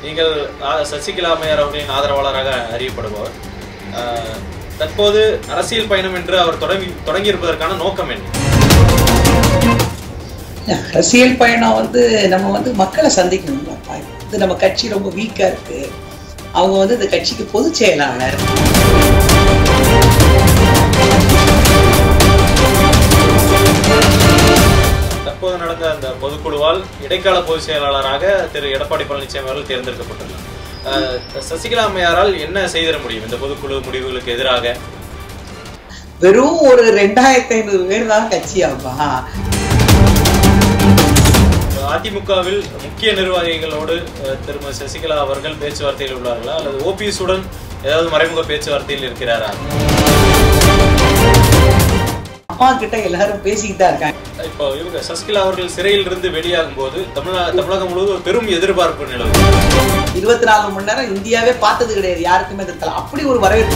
நீங்கள் ஆ- சசிகலா அம்மையார் அவர்களின் ஆதரவாளராக அறியப்படுபவர் ஆஹ், தற்போது அரசியல் பயணம் என்று அவர் தொடங்கி தொடங்கியிருப்பதற்கான நோக்கம் என்ன அரசியல் பயணம் வந்து நம்ம வந்து மக்களை சந்திக்கணும்லப்பா இது நம்ம கட்சி ரொம்ப வீக்கா இருக்கு அவங்க வந்து இந்த கட்சிக்கு பொதுச் செயலாளர் தற்போது நடந்த அந்த பொதுக்குழுவால் இடைக்கால பொதுச் செயலாளராக திரு எடப்பாடி பழனிசாமி அவர்கள் தேர்ந்தெடுக்கப்பட்டுள்ளார் ஆஹ், சசிகலா அம்மையாரால் என்ன செய்திட முடியும் இந்த பொதுக்குழு முடிவுகளுக்கு எதிராக வெறும் ஒரு ரெண்டாயிரத்தி ஐநூறு பேர் தான் கட்சியாப்பா அதிமுகவில் முக்கிய நிர்வாகிகளோடு அஹ், திருமதி சசிகலா அவர்கள் பேச்சுவார்த்தையில் உள்ளார்களா அல்லது ஓபிஎஸ் உடன் ஏதாவது மறைமுக பேச்சுவார்த்தையில் இருக்கிறாரா அம்மா கிட்ட எல்லாரும் பேசிக்கிட்டு தான் இருக்காங்க இப்போ இவங்க சசிகலா அவர்கள் சிறையில் இருந்து வெளியாகும் போது தமிழக தமிழகம் முழுவதும் ஒரு பெரும் எதிர்பார்ப்பு நிலவு இருபத்தி நாலு மணி நேரம் இந்தியாவே பார்த்தது கிடையாது யாருக்குமே இருக்கலாம் அப்படி ஒரு வரவேற்பு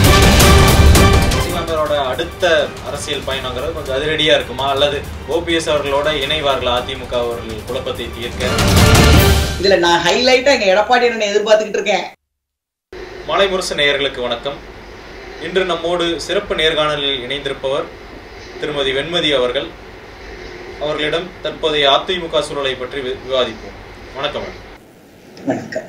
சசிகலா அம்மையாரோட அடுத்த அரசியல் பயணங்கிறது கொஞ்சம் அதிரடியா இருக்குமா அல்லது ஓபிஎஸ் அவர்களோட இணைவார்களா அதிமுக அவர்கள் குழப்பத்தை தீர்க்க இதுல நான் ஹைலைட்டா எங்க எடப்பாடி அண்ணனை எதிர்பார்த்துக்கிட்டு இருக்கேன் மாலை முரசு நேயர்களுக்கு வணக்கம் இன்று நம்மோடு சிறப்பு நேர்காணலில் இணைந்திருப்பவர் திருமதி வெண்மதி அவர்கள் அவர்களிடம் தற்போதைய அதிமுக சூழலை பற்றி வி- விவாதிப்போம் வணக்கம் மேடம். வணக்கம்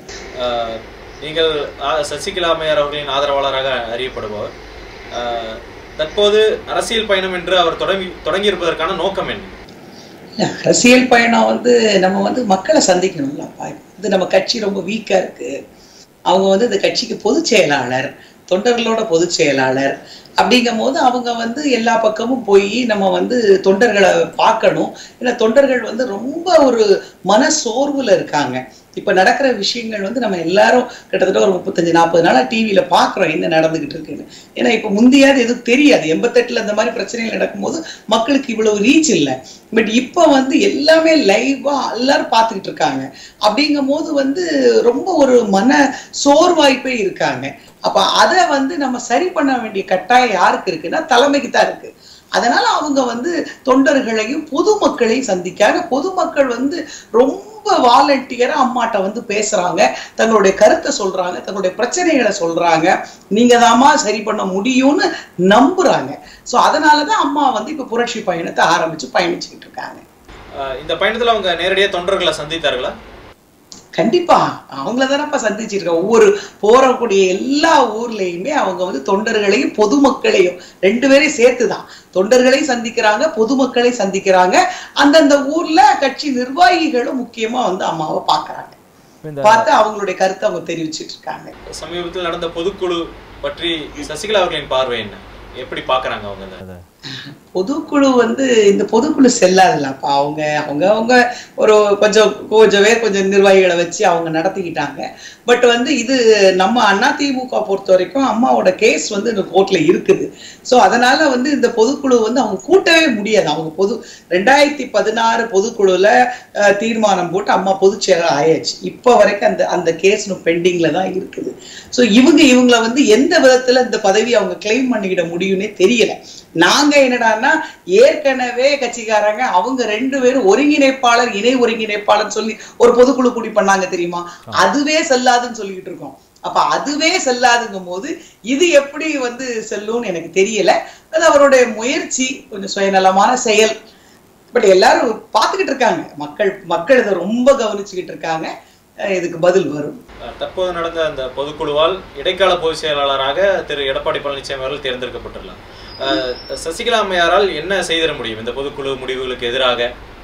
ஆஹ், நீங்கள் ஆ- சசிகலா அம்மையார் அவர்களின் ஆதரவாளராக அறியப்படுபவர் ஆஹ், தற்போது அரசியல் பயணம் என்று அவர் தொடங்கி தொடங்கியிருப்பதற்கான நோக்கம் என்ன இல்ல, அரசியல் பயணம் வந்து நம்ம வந்து மக்களை சந்திக்கணும்லப்பா இது நம்ம கட்சி ரொம்ப வீக்கா இருக்கு அவங்க வந்து இந்த கட்சிக்கு பொதுச் செயலாளர் தொண்டர்களோட பொதுச் செயலாளர் அப்படிங்கும் போது அவங்க வந்து எல்லா பக்கமும் போய் நம்ம வந்து தொண்டர்களை பார்க்கணும் ஏன்னா தொண்டர்கள் வந்து ரொம்ப ஒரு மன சோர்வுல இருக்காங்க இப்ப நடக்கிற விஷயங்கள் வந்து நம்ம எல்லாரும் கிட்டத்தட்ட ஒரு முப்பத்தஞ்சு நாற்பது நாளா டிவியில பாக்குறோம் என்ன நடந்துகிட்டு இருக்குன்னு ஏன்னா இப்ப முந்தையாவது எதுவும் தெரியாது எண்பத்தெட்டுல இந்த மாதிரி பிரச்சனைகள் நடக்கும்போது மக்களுக்கு இவ்வளவு ரீச் இல்லை பட் இப்போ வந்து எல்லாமே லைவா எல்லாரும் பார்த்துக்கிட்டு இருக்காங்க அப்படிங்கும் போது வந்து ரொம்ப ஒரு மன சோர்வாய்ப்பே இருக்காங்க அப்ப அதை வந்து நம்ம சரி பண்ண வேண்டிய கட்டாயம் யாருக்கு இருக்குன்னா தலைமைக்கு தான் இருக்கு அதனால அவங்க வந்து தொண்டர்களையும் பொதுமக்களையும் சந்திக்காங்க பொதுமக்கள் வந்து ரொம்ப வாலண்டியரா அம்மாட்ட வந்து பேசுறாங்க தங்களுடைய கருத்தை சொல்றாங்க தங்களுடைய பிரச்சனைகளை சொல்றாங்க நீங்க தாமா சரி பண்ண முடியும்னு நம்புறாங்க சோ அதனாலதான் அம்மா வந்து இப்ப புரட்சி பயணத்தை ஆரம்பிச்சு பயணிச்சுக்கிட்டு இருக்காங்க ஆஹ், இந்த பயணத்துல அவங்க நேரடியாக தொண்டர்களை சந்தித்தார்களா கண்டிப்பா அவங்கள தானப்பா சந்திச்சிருக்காங்க ஒவ்வொரு போறக்கூடிய எல்லா ஊர்லயுமே அவங்க வந்து தொண்டர்களையும் பொதுமக்களையும் ரெண்டு பேரையும் சேர்த்துதான் தொண்டர்களையும் சந்திக்கிறாங்க பொதுமக்களை சந்திக்கிறாங்க அந்தந்த ஊர்ல கட்சி நிர்வாகிகளும் முக்கியமா வந்து அம்மாவை பாக்குறாங்க பார்த்து அவங்களுடைய கருத்தை அவங்க தெரிவிச்சிட்டு இருக்காங்க சமீபத்தில் நடந்த பொதுக்குழு பற்றி சசிகலா அவர்களின் பார்வை என்ன எப்படி பார்க்கறாங்க அவங்க இந்த பொதுக்குழு வந்து இந்த பொதுக்குழு செல்லாதுல்லப்பா அவங்க அவங்க அவங்க ஒரு கொஞ்சம் கொஞ்சம் பேர் கொஞ்சம் நிர்வாகிகளை வச்சு அவங்க நடத்திக்கிட்டாங்க பட் வந்து இது நம்ம அதிமுக பொறுத்த வரைக்கும் அம்மாவோட கேஸ் வந்து இந்த கோர்ட்ல இருக்குது ஸோ அதனால வந்து இந்த பொதுக்குழு வந்து அவங்க கூட்டவே முடியாது அவங்க பொது ரெண்டாயிரத்தி பதினாறு பொதுக்குழுல அஹ், தீர்மானம் போட்டு அம்மா பொதுச் செயலர் ஆயாச்சு இப்போ வரைக்கும் அந்த அந்த கேஸ் பெண்டிங்ல தான் இருக்குது ஸோ இவங்க இவங்களை வந்து எந்த விதத்துல இந்த பதவி அவங்க கிளைம் பண்ணிக்கிட முடியும்னே தெரியல நாங்க என்னடான்னா ஏற்கனவே கட்சிக்காரங்க அவங்க ரெண்டு பேரும் ஒருங்கிணைப்பாளர் இணை ஒருங்கிணைப்பாளர் சொல்லி ஒரு பொதுக்குழு கூடி பண்ணாங்க தெரியுமா அதுவே செல்லாதுன்னு சொல்லிக்கிட்டு இருக்கோம் அப்ப அதுவே செல்லாதுங்கும் போது இது எப்படி வந்து செல்லும்னு எனக்கு தெரியல அது அவருடைய முயற்சி கொஞ்சம் சுயநலமான செயல் பட் எல்லாரும் பார்த்துக்கிட்டு இருக்காங்க மக்கள் மக்கள் இதை ரொம்ப கவனிச்சுக்கிட்டு இருக்காங்க அஹ் இதுக்கு பதில் வரும் அஹ் தற்போது நடந்த அந்த பொதுக்குழுவால் இடைக்கால பொதுச் செயலாளராக திரு எடப்பாடி பழனிசாமி அவர்கள் தேர்ந்தெடுக்கப்பட்டுள்ளார் அஹ் சசிகலா அம்மையாரால் என்ன செய்திட முடியும் இந்த பொதுக்குழு முடிவுகளுக்கு எதிராக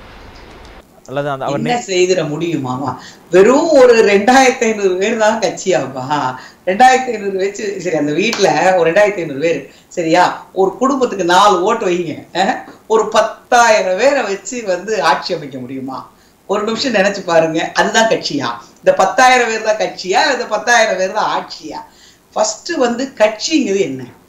அல்லது அந்த அவர் என்ன செய்திட முடியுமாமா வெறும் ஒரு ரெண்டாயிரத்தி ஐநூறு பேர் தான் கட்சியாப்பா ரெண்டாயிரத்தி ஐநூறு வச்சு சரி அந்த வீட்டுல ஒரு ரெண்டாயிரத்தி ஐநூறு பேர் சரியா ஒரு குடும்பத்துக்கு நாலு ஓட்டு வைங்க அஹ், ஒரு பத்தாயிரம் பேரை வச்சு வந்து ஆட்சி அமைக்க முடியுமா ஒரு நிமிஷம் நினைச்சு பாருங்க அதுதான் கட்சியா இந்த பத்தாயிரம் பேர் தான் கட்சியா இல்ல இந்த பத்தாயிரம் பேர் தான் ஆட்சியா ஃபர்ஸ்ட் வந்து கட்சிங்கிறது என்ன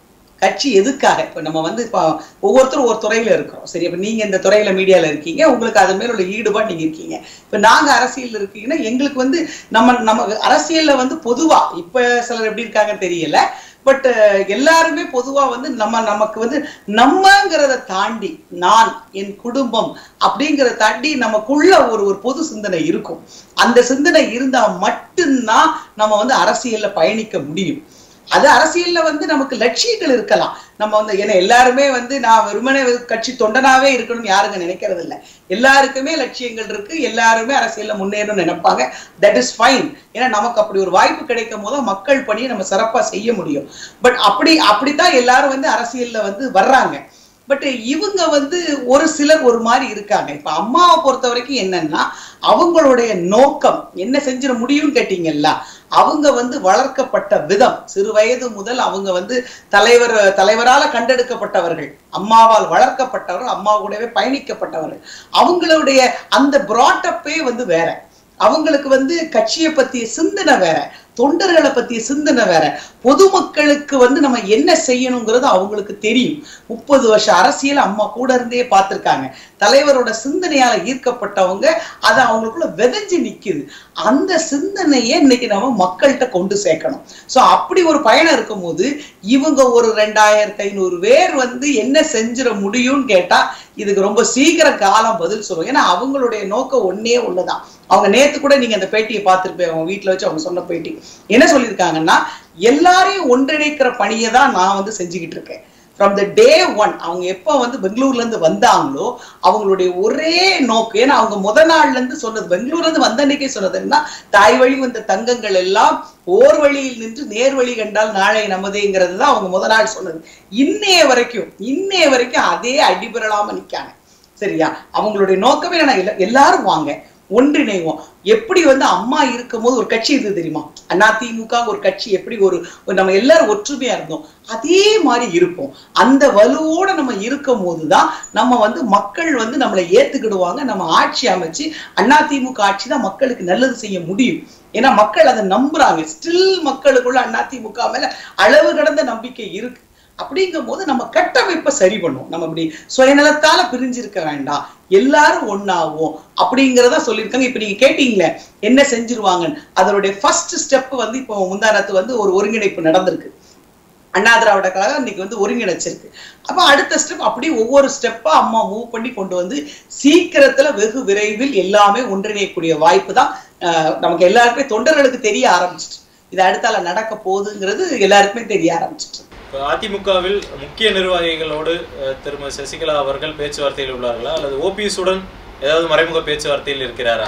கட்சி எதுக்காக இப்ப நம்ம வந்து இப்போ ஒவ்வொருத்தரும் ஒரு துறையில இருக்கிறோம் சரி இப்ப நீங்க இந்த துறையில மீடியால இருக்கீங்க உங்களுக்கு அது மேல உள்ள ஈடுபாடு நீங்க இருக்கீங்க இப்ப நாங்க அரசியல் இருக்கீங்கன்னா எங்களுக்கு வந்து நம்ம நம்ம அரசியல்ல வந்து பொதுவா இப்ப சிலர் எப்படி இருக்காங்க தெரியல பட் எல்லாருமே பொதுவா வந்து நம்ம நமக்கு வந்து நம்மங்கிறத தாண்டி நான் என் குடும்பம் அப்படிங்கிறத தாண்டி நமக்குள்ள ஒரு ஒரு பொது சிந்தனை இருக்கும் அந்த சிந்தனை இருந்தா மட்டும்தான் நம்ம வந்து அரசியல்ல பயணிக்க முடியும் அது அரசியல்ல வந்து நமக்கு லட்சியங்கள் இருக்கலாம் நம்ம வந்து ஏன்னா எல்லாருமே வந்து நான் வெறுமனே கட்சி தொண்டனாவே இருக்கணும்னு யாருங்க நினைக்கிறது இல்ல எல்லாருக்குமே லட்சியங்கள் இருக்கு எல்லாருமே அரசியல்ல முன்னேறணும்னு நினைப்பாங்க தட் இஸ் ஃபைன் ஏன்னா நமக்கு அப்படி ஒரு வாய்ப்பு கிடைக்கும் போது மக்கள் பணியை நம்ம சிறப்பா செய்ய முடியும் பட் அப்படி அப்படித்தான் எல்லாரும் வந்து அரசியல்ல வந்து வர்றாங்க பட் இவங்க வந்து ஒரு சிலர் ஒரு மாதிரி இருக்காங்க இப்ப அம்மாவை பொறுத்த வரைக்கும் என்னன்னா அவங்களுடைய நோக்கம் என்ன செஞ்சிட முடியும்னு கேட்டீங்கல்ல அவங்க வந்து வளர்க்கப்பட்ட விதம் சிறு வயது முதல் அவங்க வந்து தலைவர் தலைவரால கண்டெடுக்கப்பட்டவர்கள் அம்மாவால் வளர்க்கப்பட்டவர்கள் அம்மா கூடவே பயணிக்கப்பட்டவர்கள் அவங்களுடைய அந்த பிராட்டப்பே வந்து வேற அவங்களுக்கு வந்து கட்சியை பத்திய சிந்தனை வேற தொண்டர்களை பத்திய சிந்தனை வேற பொதுமக்களுக்கு வந்து நம்ம என்ன செய்யணுங்கிறது அவங்களுக்கு தெரியும் முப்பது வருஷம் அரசியல் அம்மா கூட இருந்தே பார்த்திருக்காங்க தலைவரோட சிந்தனையால ஈர்க்கப்பட்டவங்க அது அவங்களுக்குள்ள விதைஞ்சு நிக்குது அந்த சிந்தனையை இன்னைக்கு நம்ம மக்கள்கிட்ட கொண்டு சேர்க்கணும் சோ அப்படி ஒரு பயணம் இருக்கும்போது இவங்க ஒரு ரெண்டாயிரத்தி ஐநூறு பேர் வந்து என்ன செஞ்சிட முடியும்னு கேட்டா இதுக்கு ரொம்ப சீக்கிரம் காலம் பதில் சொல்லும் ஏன்னா அவங்களுடைய நோக்கம் ஒன்னே ஒண்ணுதான் அவங்க நேத்து கூட நீங்க அந்த பேட்டியை பார்த்திருப்பேன் அவங்க வீட்டுல வச்சு அவங்க சொன்ன பேட்டி என்ன சொல்லியிருக்காங்கன்னா எல்லாரையும் ஒன்றிணைக்கிற பணியை தான் நான் வந்து செஞ்சுக்கிட்டு இருக்கேன் ஃப்ரம் த டே ஒன் அவங்க எப்போ வந்து பெங்களூர்ல இருந்து வந்தாங்களோ அவங்களுடைய ஒரே நோக்கு ஏன்னா அவங்க முத நாள்ல இருந்து சொன்னது பெங்களூர்ல இருந்து வந்த அன்னைக்கே சொன்னதுன்னா தாய் வழி வந்த தங்கங்கள் எல்லாம் ஓர் வழியில் நின்று நேர் வழி கண்டால் நாளை நமதேங்கிறது தான் அவங்க முத நாள் சொன்னது இன்னைய வரைக்கும் இன்னைய வரைக்கும் அதே அடிபெறலாம நிக்காங்க சரியா அவங்களுடைய நோக்கமே நான் எல்லா- எல்லாரும் வாங்க ஒன்றிணைவோம் எப்படி வந்து அம்மா இருக்கும்போது ஒரு கட்சி இருந்தது தெரியுமா அண்ணா திமுக ஒரு கட்சி எப்படி ஒரு ஒரு நம்ம எல்லாரும் ஒற்றுமையா இருந்தோம் அதே மாதிரி இருப்போம் அந்த வலுவோட நம்ம இருக்கும் போதுதான் நம்ம வந்து மக்கள் வந்து நம்மளை ஏத்துக்கிடுவாங்க நம்ம ஆட்சி அமைச்சு அண்ணா திமுக ஆட்சி தான் மக்களுக்கு நல்லது செய்ய முடியும் ஏன்னா மக்கள் அதை நம்புறாங்க ஸ்டில் மக்களுக்குள்ள அண்ணா திமுக மேல அளவு கடந்த நம்பிக்கை இருக்கு அப்படிங்கும் போது நம்ம கட்டமைப்பை சரி பண்ணுவோம் நம்ம இப்படி சுயநலத்தால பிரிஞ்சிருக்க வேண்டாம் எல்லாரும் ஒண்ணாவோம் அப்படிங்கிறத சொல்லியிருக்காங்க இப்ப நீங்க கேட்டீங்களே என்ன செஞ்சிருவாங்கன்னு அதனுடைய ஃபர்ஸ்ட் ஸ்டெப் வந்து இப்போ முந்தானத்து வந்து ஒரு ஒருங்கிணைப்பு நடந்திருக்கு அண்ணா திராவிட கழகம் இன்னைக்கு வந்து ஒருங்கிணைச்சிருக்கு அப்ப அடுத்த ஸ்டெப் அப்படியே ஒவ்வொரு ஸ்டெப்பா அம்மா மூவ் பண்ணி கொண்டு வந்து சீக்கிரத்துல வெகு விரைவில் எல்லாமே ஒன்றிணையக்கூடிய வாய்ப்பு தான் அஹ், நமக்கு எல்லாருக்குமே தொண்டர்களுக்கு தெரிய ஆரம்பிச்சிட்டு இது அடுத்தால நடக்க போகுதுங்கிறது எல்லாருக்குமே தெரிய ஆரம்பிச்சிட்டு இப்ப அதிமுகவில் முக்கிய நிர்வாகிகளோடு அஹ், திருமதி சசிகலா அவர்கள் பேச்சுவார்த்தையில் உள்ளார்களா அல்லது ஓபிஎஸ் உடன் ஏதாவது மறைமுக பேச்சுவார்த்தையில் இருக்கிறாரா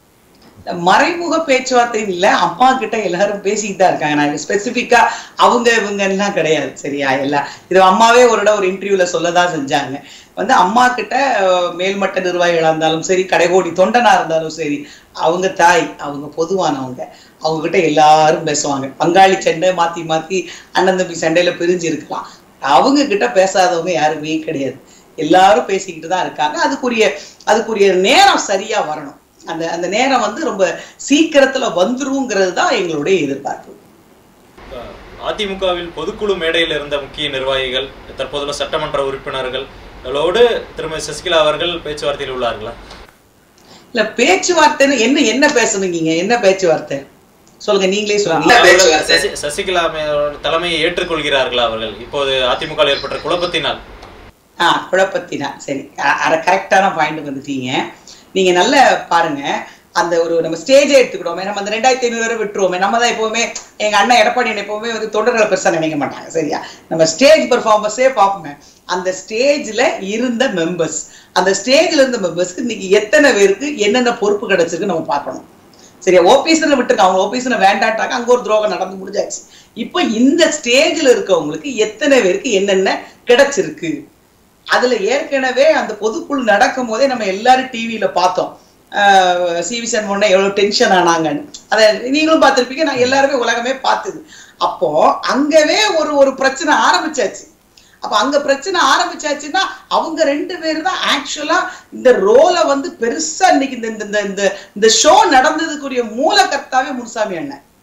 மறைமுக பேச்சுவார்த்தை இல்ல அம்மா கிட்ட எல்லாரும் பேசிக்கிட்டு தான் இருக்காங்க நான் ஸ்பெசிபிக்கா அவங்க இவங்க எல்லாம் கிடையாது சரியா எல்லாம் இது அம்மாவே ஒரு இடம் ஒரு இன்டர்வியூல சொல்லதான் செஞ்சாங்க வந்து அம்மா கிட்ட அஹ், மேல்மட்ட நிர்வாகிகளா இருந்தாலும் சரி கடைகோடி தொண்டனா இருந்தாலும் சரி அவங்க தாய் அவங்க பொதுவானவங்க அவங்க கிட்ட எல்லாரும் பேசுவாங்க பங்காளி சண்டை மாத்தி மாத்தி அண்ணன் தம்பி சண்டையில பிரிஞ்சு இருக்கலாம் அவங்க கிட்ட பேசாதவங்க யாருமே கிடையாது எல்லாரும் பேசிக்கிட்டு தான் இருக்காங்க அதுக்குரிய அதுக்குரிய நேரம் சரியா வரணும் அந்த அந்த நேரம் வந்து ரொம்ப சீக்கிரத்துல வந்துருங்கிறது தான் எங்களுடைய எதிர்பார்ப்பு இப்ப அதிமுகவில் பொதுக்குழு மேடையில் இருந்த முக்கிய நிர்வாகிகள் தற்போதுள்ள சட்டமன்ற உறுப்பினர்கள் களோடு திருமதி சசிகலா அவர்கள் பேச்சுவார்த்தையில் உள்ளார்களா இல்ல பேச்சுவார்த்தைன்னு என்ன என்ன பேசணுங்க என்ன பேச்சுவார்த்தை சொல்லுங்க நீங்களே சொல்லுங்க அவர்கள் பேச்சுவார்த்தை சசி- சசிகலா அம்மையாரோட தலைமையை ஏற்றுக்கொள்கிறார்களா அவர்கள் இப்போது அதிமுக ஏற்பட்ட குழப்பத்தினால் ஆ குழப்பத்தினா சரி கரெக்டான பாயிண்ட் வந்துட்டீங்க நீங்க நல்லா பாருங்க அந்த ஒரு நம்ம ஸ்டேஜே எடுத்துக்கிட்டோமே நம்ம அந்த ரெண்டாயிரத்தி ஐநூறு வரை விட்டுருவோமே நம்ம தான் எப்பவுமே எங்க அண்ணன் எடப்பாடி அண்ணன் எப்பவுமே வந்து தொண்டர்களை பெருசா நினைக்க மாட்டாங்க சரியா நம்ம ஸ்டேஜ் பெர்ஃபார்மன்ஸே பார்ப்போமே அந்த ஸ்டேஜ்ல இருந்த மெம்பர்ஸ் அந்த ஸ்டேஜ்ல இருந்த மெம்பர்ஸ்க்கு இன்னைக்கு எத்தனை பேருக்கு என்னென்ன பொறுப்பு கிடைச்சிருக்கு நம்ம பார்க்கணும் சரியா ஓபிஎஸ்ல விட்டுருக்காங்க அவங்க ஓபிஎஸ்ல வேண்டாட்டாங்க அங்க ஒரு துரோகம் நடந்து முடிஞ்சாச்சு இப்போ இந்த ஸ்டேஜ்ல இருக்கவங்களுக்கு எத்தனை பேருக்கு என்னென்ன கிடைச்சிருக்கு அதுல ஏற்கனவே அந்த பொதுக்குழு நடக்கும் போதே நம்ம எல்லாரும் டிவியில பார்த்தோம் சிவி சண்முகனை எவ்வளவு டென்ஷன் ஆனாங்கன்னு அதை நீங்களும் பார்த்திருப்பீங்க நான் எல்லாருமே உலகமே பார்த்தது அப்போ அங்கவே ஒரு ஒரு பிரச்சனை ஆரம்பிச்சாச்சு அப்ப அங்க பிரச்சனை ஆரம்பிச்சாச்சுன்னா அவங்க ரெண்டு பேர் தான் ஆக்சுவலா இந்த ரோலை வந்து பெருசா இன்னைக்கு இந்த இந்த- இந்த இந்த இந்த ஷோ நடந்ததுக்குரிய மூலகர்த்தாவே முனுசாமி அண்ணன்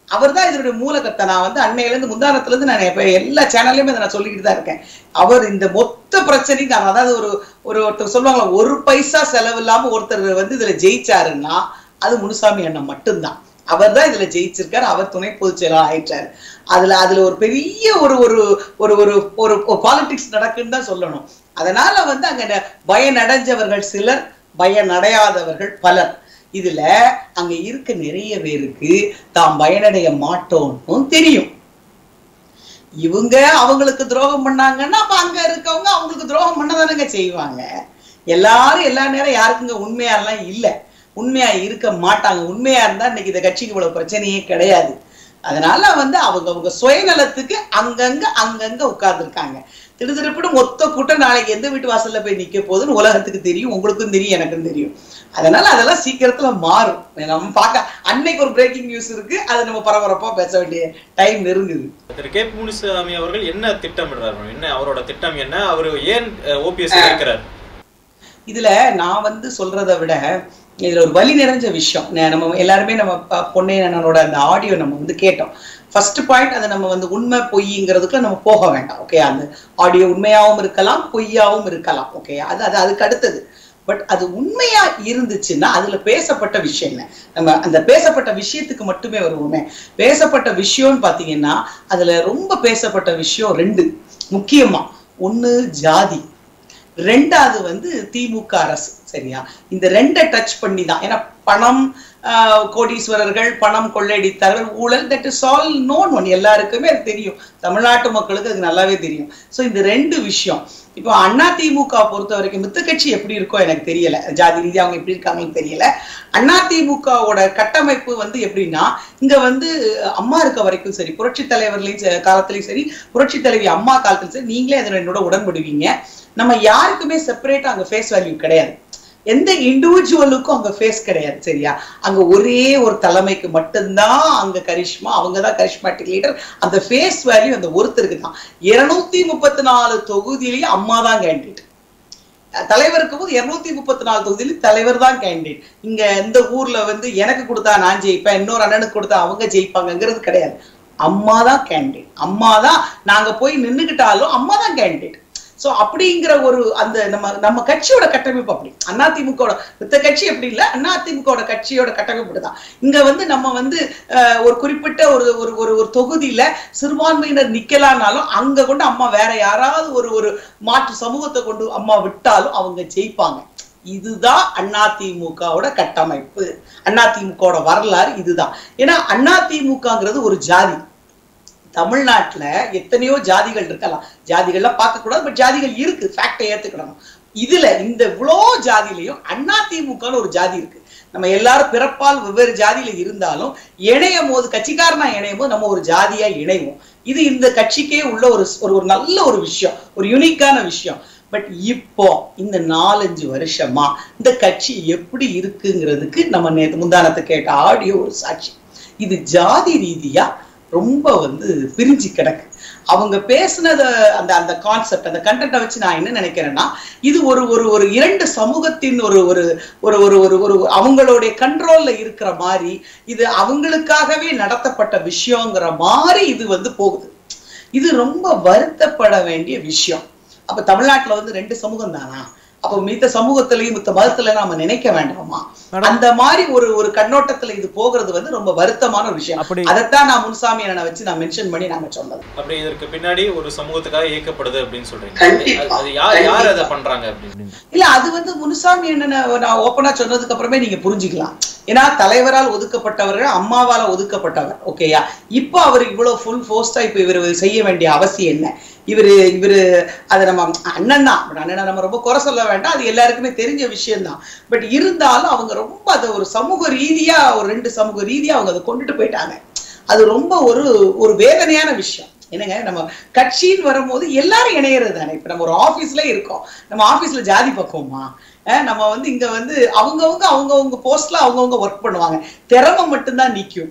அவர் தான் இதனுடைய மூலகத்தை நான் வந்து அன்னையில இருந்து முந்தானத்துல இருந்து நான் இப்ப எல்லா சேனல்லையுமே இதை நான் சொல்லிக்கிட்டு தான் இருக்கேன் அவர் இந்த மொத்த பிரச்சனைக்கு அதாவது ஒரு ஒரு ஒருத்தர் சொல்லுவாங்க ஒரு பைசா செலவு இல்லாம ஒருத்தர் வந்து இதுல ஜெயிச்சாருன்னா அது முனுசாமி அண்ணன் மட்டும்தான் அவர் தான் இதுல ஜெயிச்சிருக்காரு அவர் துணை பொதுச் செயலாளர் ஆயிட்டாரு அதுல அதுல ஒரு பெரிய ஒரு ஒரு ஒரு ஒரு ஒரு பாலிடிக்ஸ் நடக்குன்னு தான் சொல்லணும் அதனால வந்து அங்க ந- பயனடைஞ்சவர்கள் சிலர் பயனடையாதவர்கள் பலர் இதுல அங்க இருக்க நிறைய பேருக்கு தாம் பயனடைய மாட்டோம்னு தெரியும் இவங்க அவங்களுக்கு துரோகம் பண்ணாங்கன்னா அப்ப அங்க இருக்கவங்க அவங்களுக்கு துரோகம் பண்ணதானுங்க செய்வாங்க எல்லாரும் எல்லா நேரம் யாருக்குங்க உண்மையாலாம் இல்ல உண்மையா இருக்க மாட்டாங்க உண்மையா இருந்தா இன்னைக்கு இந்த கட்சிக்கு இவ்வளவு பிரச்சனையே கிடையாது அதனால வந்து அவங்க அவங்க சுயநலத்துக்கு அங்கங்க அங்கங்க உட்கார்ந்துருக்காங்க திருதிருப்பிடு மொத்த கூட்டம் நாளைக்கு எந்த வீட்டு வாசல்ல போய் நிக்க போகுதுன்னு உலகத்துக்கு தெரியும் உங்களுக்கும் தெரியும் எனக்கும் தெரியும் அதனால அதெல்லாம் சீக்கிரத்துல மாறும் நம்ம பார்க்க அன்னைக்கு ஒரு பிரேக்கிங் நியூஸ் இருக்கு அதை நம்ம பரபரப்பா பேச வேண்டிய டைம் நெருங்குது திரு கே பி முனுசாமி அவர்கள் என்ன திட்டமிடுறாரு என்ன அவரோட திட்டம் என்ன அவர் ஏன் ஓபிஎஸ் இருக்கிறார் இதுல நான் வந்து சொல்றதை விட இதுல ஒரு வலி நிறைஞ்ச விஷயம் நே- நம்ம எல்லாருமே நம்ம ப- பொன்னையனோட அந்த ஆடியோ நம்ம வந்து கேட்டோம் ஃபர்ஸ்ட் பாயிண்ட் அது நம்ம வந்து உண்மை பொய்ங்கிறதுக்கு நம்ம போக வேண்டாம் ஓகே அந்த ஆடியோ உண்மையாவும் இருக்கலாம் பொய்யாவும் இருக்கலாம் ஓகே அது அது அதுக்கு அடுத்தது பட் அது உண்மையா இருந்துச்சுன்னா அதுல பேசப்பட்ட விஷயம் என்ன நம்ம அந்த பேசப்பட்ட விஷயத்துக்கு மட்டுமே வருவோமே பேசப்பட்ட விஷயம்னு பாத்தீங்கன்னா அதுல ரொம்ப பேசப்பட்ட விஷயம் ரெண்டு முக்கியமா ஒண்ணு ஜாதி ரெண்டாவது வந்து திமுக அரசு சரியா இந்த ரெண்டை டச் பண்ணி தான் ஏன்னா பணம் ஆஹ், கோடீஸ்வரர்கள் பணம் கொள்ளையடித்தார்கள் ஊழல் that is all known one எல்லாருக்குமே அது தெரியும் தமிழ்நாட்டு மக்களுக்கு அது நல்லாவே தெரியும் ஸோ இந்த ரெண்டு விஷயம் இப்போ அண்ணா திமுக பொறுத்த வரைக்கும் மித்த கட்சி எப்படி இருக்கோ எனக்கு தெரியல ஜாதி ரீதியா அவங்க எப்படி இருக்காங்கன்னு தெரியல அண்ணா திமுகவோட கட்டமைப்பு வந்து எப்படின்னா இங்க வந்து அம்மா இருக்க வரைக்கும் சரி புரட்சி தலைவர்களையும் ச- காலத்திலயும் சரி புரட்சி தலைவி அம்மா காலத்திலும் சரி நீங்களே அதில் என்னோட உடன்படுவீங்க நம்ம யாருக்குமே செப்பரேட்டா அங்க ஃபேஸ் வேல்யூ கிடையாது எந்த இண்டிவிஜுவலுக்கும் அங்க ஃபேஸ் கிடையாது சரியா அங்க ஒரே ஒரு தலைமைக்கு மட்டும்தான் அங்க கரிஷ்மா அவங்க தான் கரிஷ்மாட்டிக் லீடர் அந்த ஃபேஸ் வேல்யூ அந்த ஒருத்தருக்கு தான் இருநூத்தி முப்பத்தி நாலு தொகுதியிலேயே அம்மா தான் கேண்டிடேட் தலைவருக்கு போது இருநூத்தி முப்பத்தி நாலு தொகுதியில தலைவர் தான் கேண்டிடேட் இங்க இந்த ஊர்ல வந்து எனக்கு கொடுத்தா நான் ஜெயிப்பேன் இன்னொரு அண்ணனுக்கு கொடுத்தா அவங்க ஜெயிப்பாங்கங்கிறது கிடையாது அம்மா தான் கேண்டிடேட் அம்மா தான் நாங்க போய் நின்னுக்கிட்டாலும் அம்மா தான் கேண்டிடேட் சோ அப்படிங்கிற ஒரு அந்த நம்ம நம்ம கட்சியோட கட்டமைப்பு அப்படி அதிமுகவோட மத்த கட்சி எப்படி இல்ல அதிமுகவோட கட்சியோட கட்டமைப்பு தான் இங்க வந்து நம்ம வந்து அஹ், ஒரு குறிப்பிட்ட ஒரு ஒரு ஒரு ஒரு தொகுதியில சிறுபான்மையினர் நிக்கலானாலும் அங்க கொண்டு அம்மா வேற யாராவது ஒரு ஒரு மாற்று சமூகத்தை கொண்டு அம்மா விட்டாலும் அவங்க ஜெயிப்பாங்க இதுதான் அதிமுகவோட கட்டமைப்பு அதிமுகவோட வரலாறு இதுதான் ஏன்னா அதிமுகங்கிறது ஒரு ஜாதி தமிழ்நாட்டுல எத்தனையோ ஜாதிகள் இருக்கலாம் ஜாதிகள்லாம் பார்க்க கூடாது பட் ஜாதிகள் இருக்கு ஃபேக்டை ஏத்துக்கிடணும் இதுல இந்த இவ்வளோ ஜாதியிலையும் அதிமுகன்னு ஒரு ஜாதி இருக்கு நம்ம எல்லாரும் பிறப்பால் வெவ்வேறு ஜாதியில இருந்தாலும் இணையும் போது கட்சிக்காரனா இணையும் போது நம்ம ஒரு ஜாதியா இணைவோம் இது இந்த கட்சிக்கே உள்ள ஒரு ஒரு ஒரு நல்ல ஒரு விஷயம் ஒரு யூனிக்கான விஷயம் பட் இப்போ இந்த நாலஞ்சு வருஷமா இந்த கட்சி எப்படி இருக்குங்கிறதுக்கு நம்ம நேத்து முந்தானத்தை கேட்ட ஆடியோ ஒரு சாட்சி இது ஜாதி ரீதியா ரொம்ப வந்து பிரிஞ்சு கிடக்கு அவங்க பேசுனத அந்த அந்த கான்செப்ட் அந்த கண்டென்ட்டை வச்சு நான் என்ன நினைக்கிறேன்னா இது ஒரு ஒரு ஒரு இரண்டு சமூகத்தின் ஒரு ஒரு ஒரு ஒரு ஒரு ஒரு அவங்களுடைய கண்ட்ரோல்ல இருக்கிற மாதிரி இது அவங்களுக்காகவே நடத்தப்பட்ட விஷயங்கிற மாதிரி இது வந்து போகுது இது ரொம்ப வருத்தப்பட வேண்டிய விஷயம் அப்ப தமிழ்நாட்டுல வந்து ரெண்டு சமூகம் தானா அப்ப மித்த சமூகத்திலையும் மித்த மதத்துல நாம நினைக்க வேண்டாமா மேடம். அந்த மாதிரி ஒரு ஒரு கண்ணோட்டத்துல இது போகிறது வந்து ரொம்ப வருத்தமான ஒரு விஷயம் அப்படி அதைத்தான் நான் முன்சாமி அண்ணனை வச்சு நான் மென்ஷன் பண்ணி நாங்க சொன்னது அப்படி இதற்கு பின்னாடி ஒரு சமூகத்துக்காக இயக்கப்படுது அப்படின்னு சொல்றீங்க கண்டிப்பா. அது- அது யார் யார் அதை கண்டிப்பா. பண்றாங்க அப்படின்னு இல்ல அது வந்து முனுசாமி அண்ணனை நான் ஓப்பனா சொன்னதுக்கு அப்புறமே நீங்க புரிஞ்சுக்கலாம் ஏன்னா தலைவரால் ஒதுக்கப்பட்டவர்கள் அம்மாவால ஒதுக்கப்பட்டவர் ஓகேயா இப்போ அவர் இவ்வளவு ஃபுல் ஃபோர்ஸ்டா இப்ப இவர் செய்ய வேண்டிய அவசியம் என்ன இவரு இவரு அதை நம்ம அண்ணன் தான் பட் அண்ணனை நம்ம ரொம்ப குறை சொல்ல வேண்டாம் அது எல்லாருக்குமே தெரிஞ்ச விஷயம் தான் பட் இருந்தாலும் அவங்க ரொம்ப அதை ஒரு சமூக ரீதியா ஒரு ரெண்டு சமூக ரீதியா அவங்க அதை கொண்டுட்டு போயிட்டாங்க அது ரொம்ப ஒரு ஒரு வேதனையான விஷயம் என்னங்க நம்ம கட்சின்னு வரும்போது எல்லாரும் இணையிறது தானே இப்ப நம்ம ஒரு ஆபீஸ்ல இருக்கோம் நம்ம ஆபீஸ்ல ஜாதி பக்குவமா அஹ் நம்ம வந்து இங்க வந்து அவங்கவங்க அவங்கவங்க போஸ்ட்ல அவங்கவங்க ஒர்க் பண்ணுவாங்க திறமை மட்டும்தான் நிக்கும்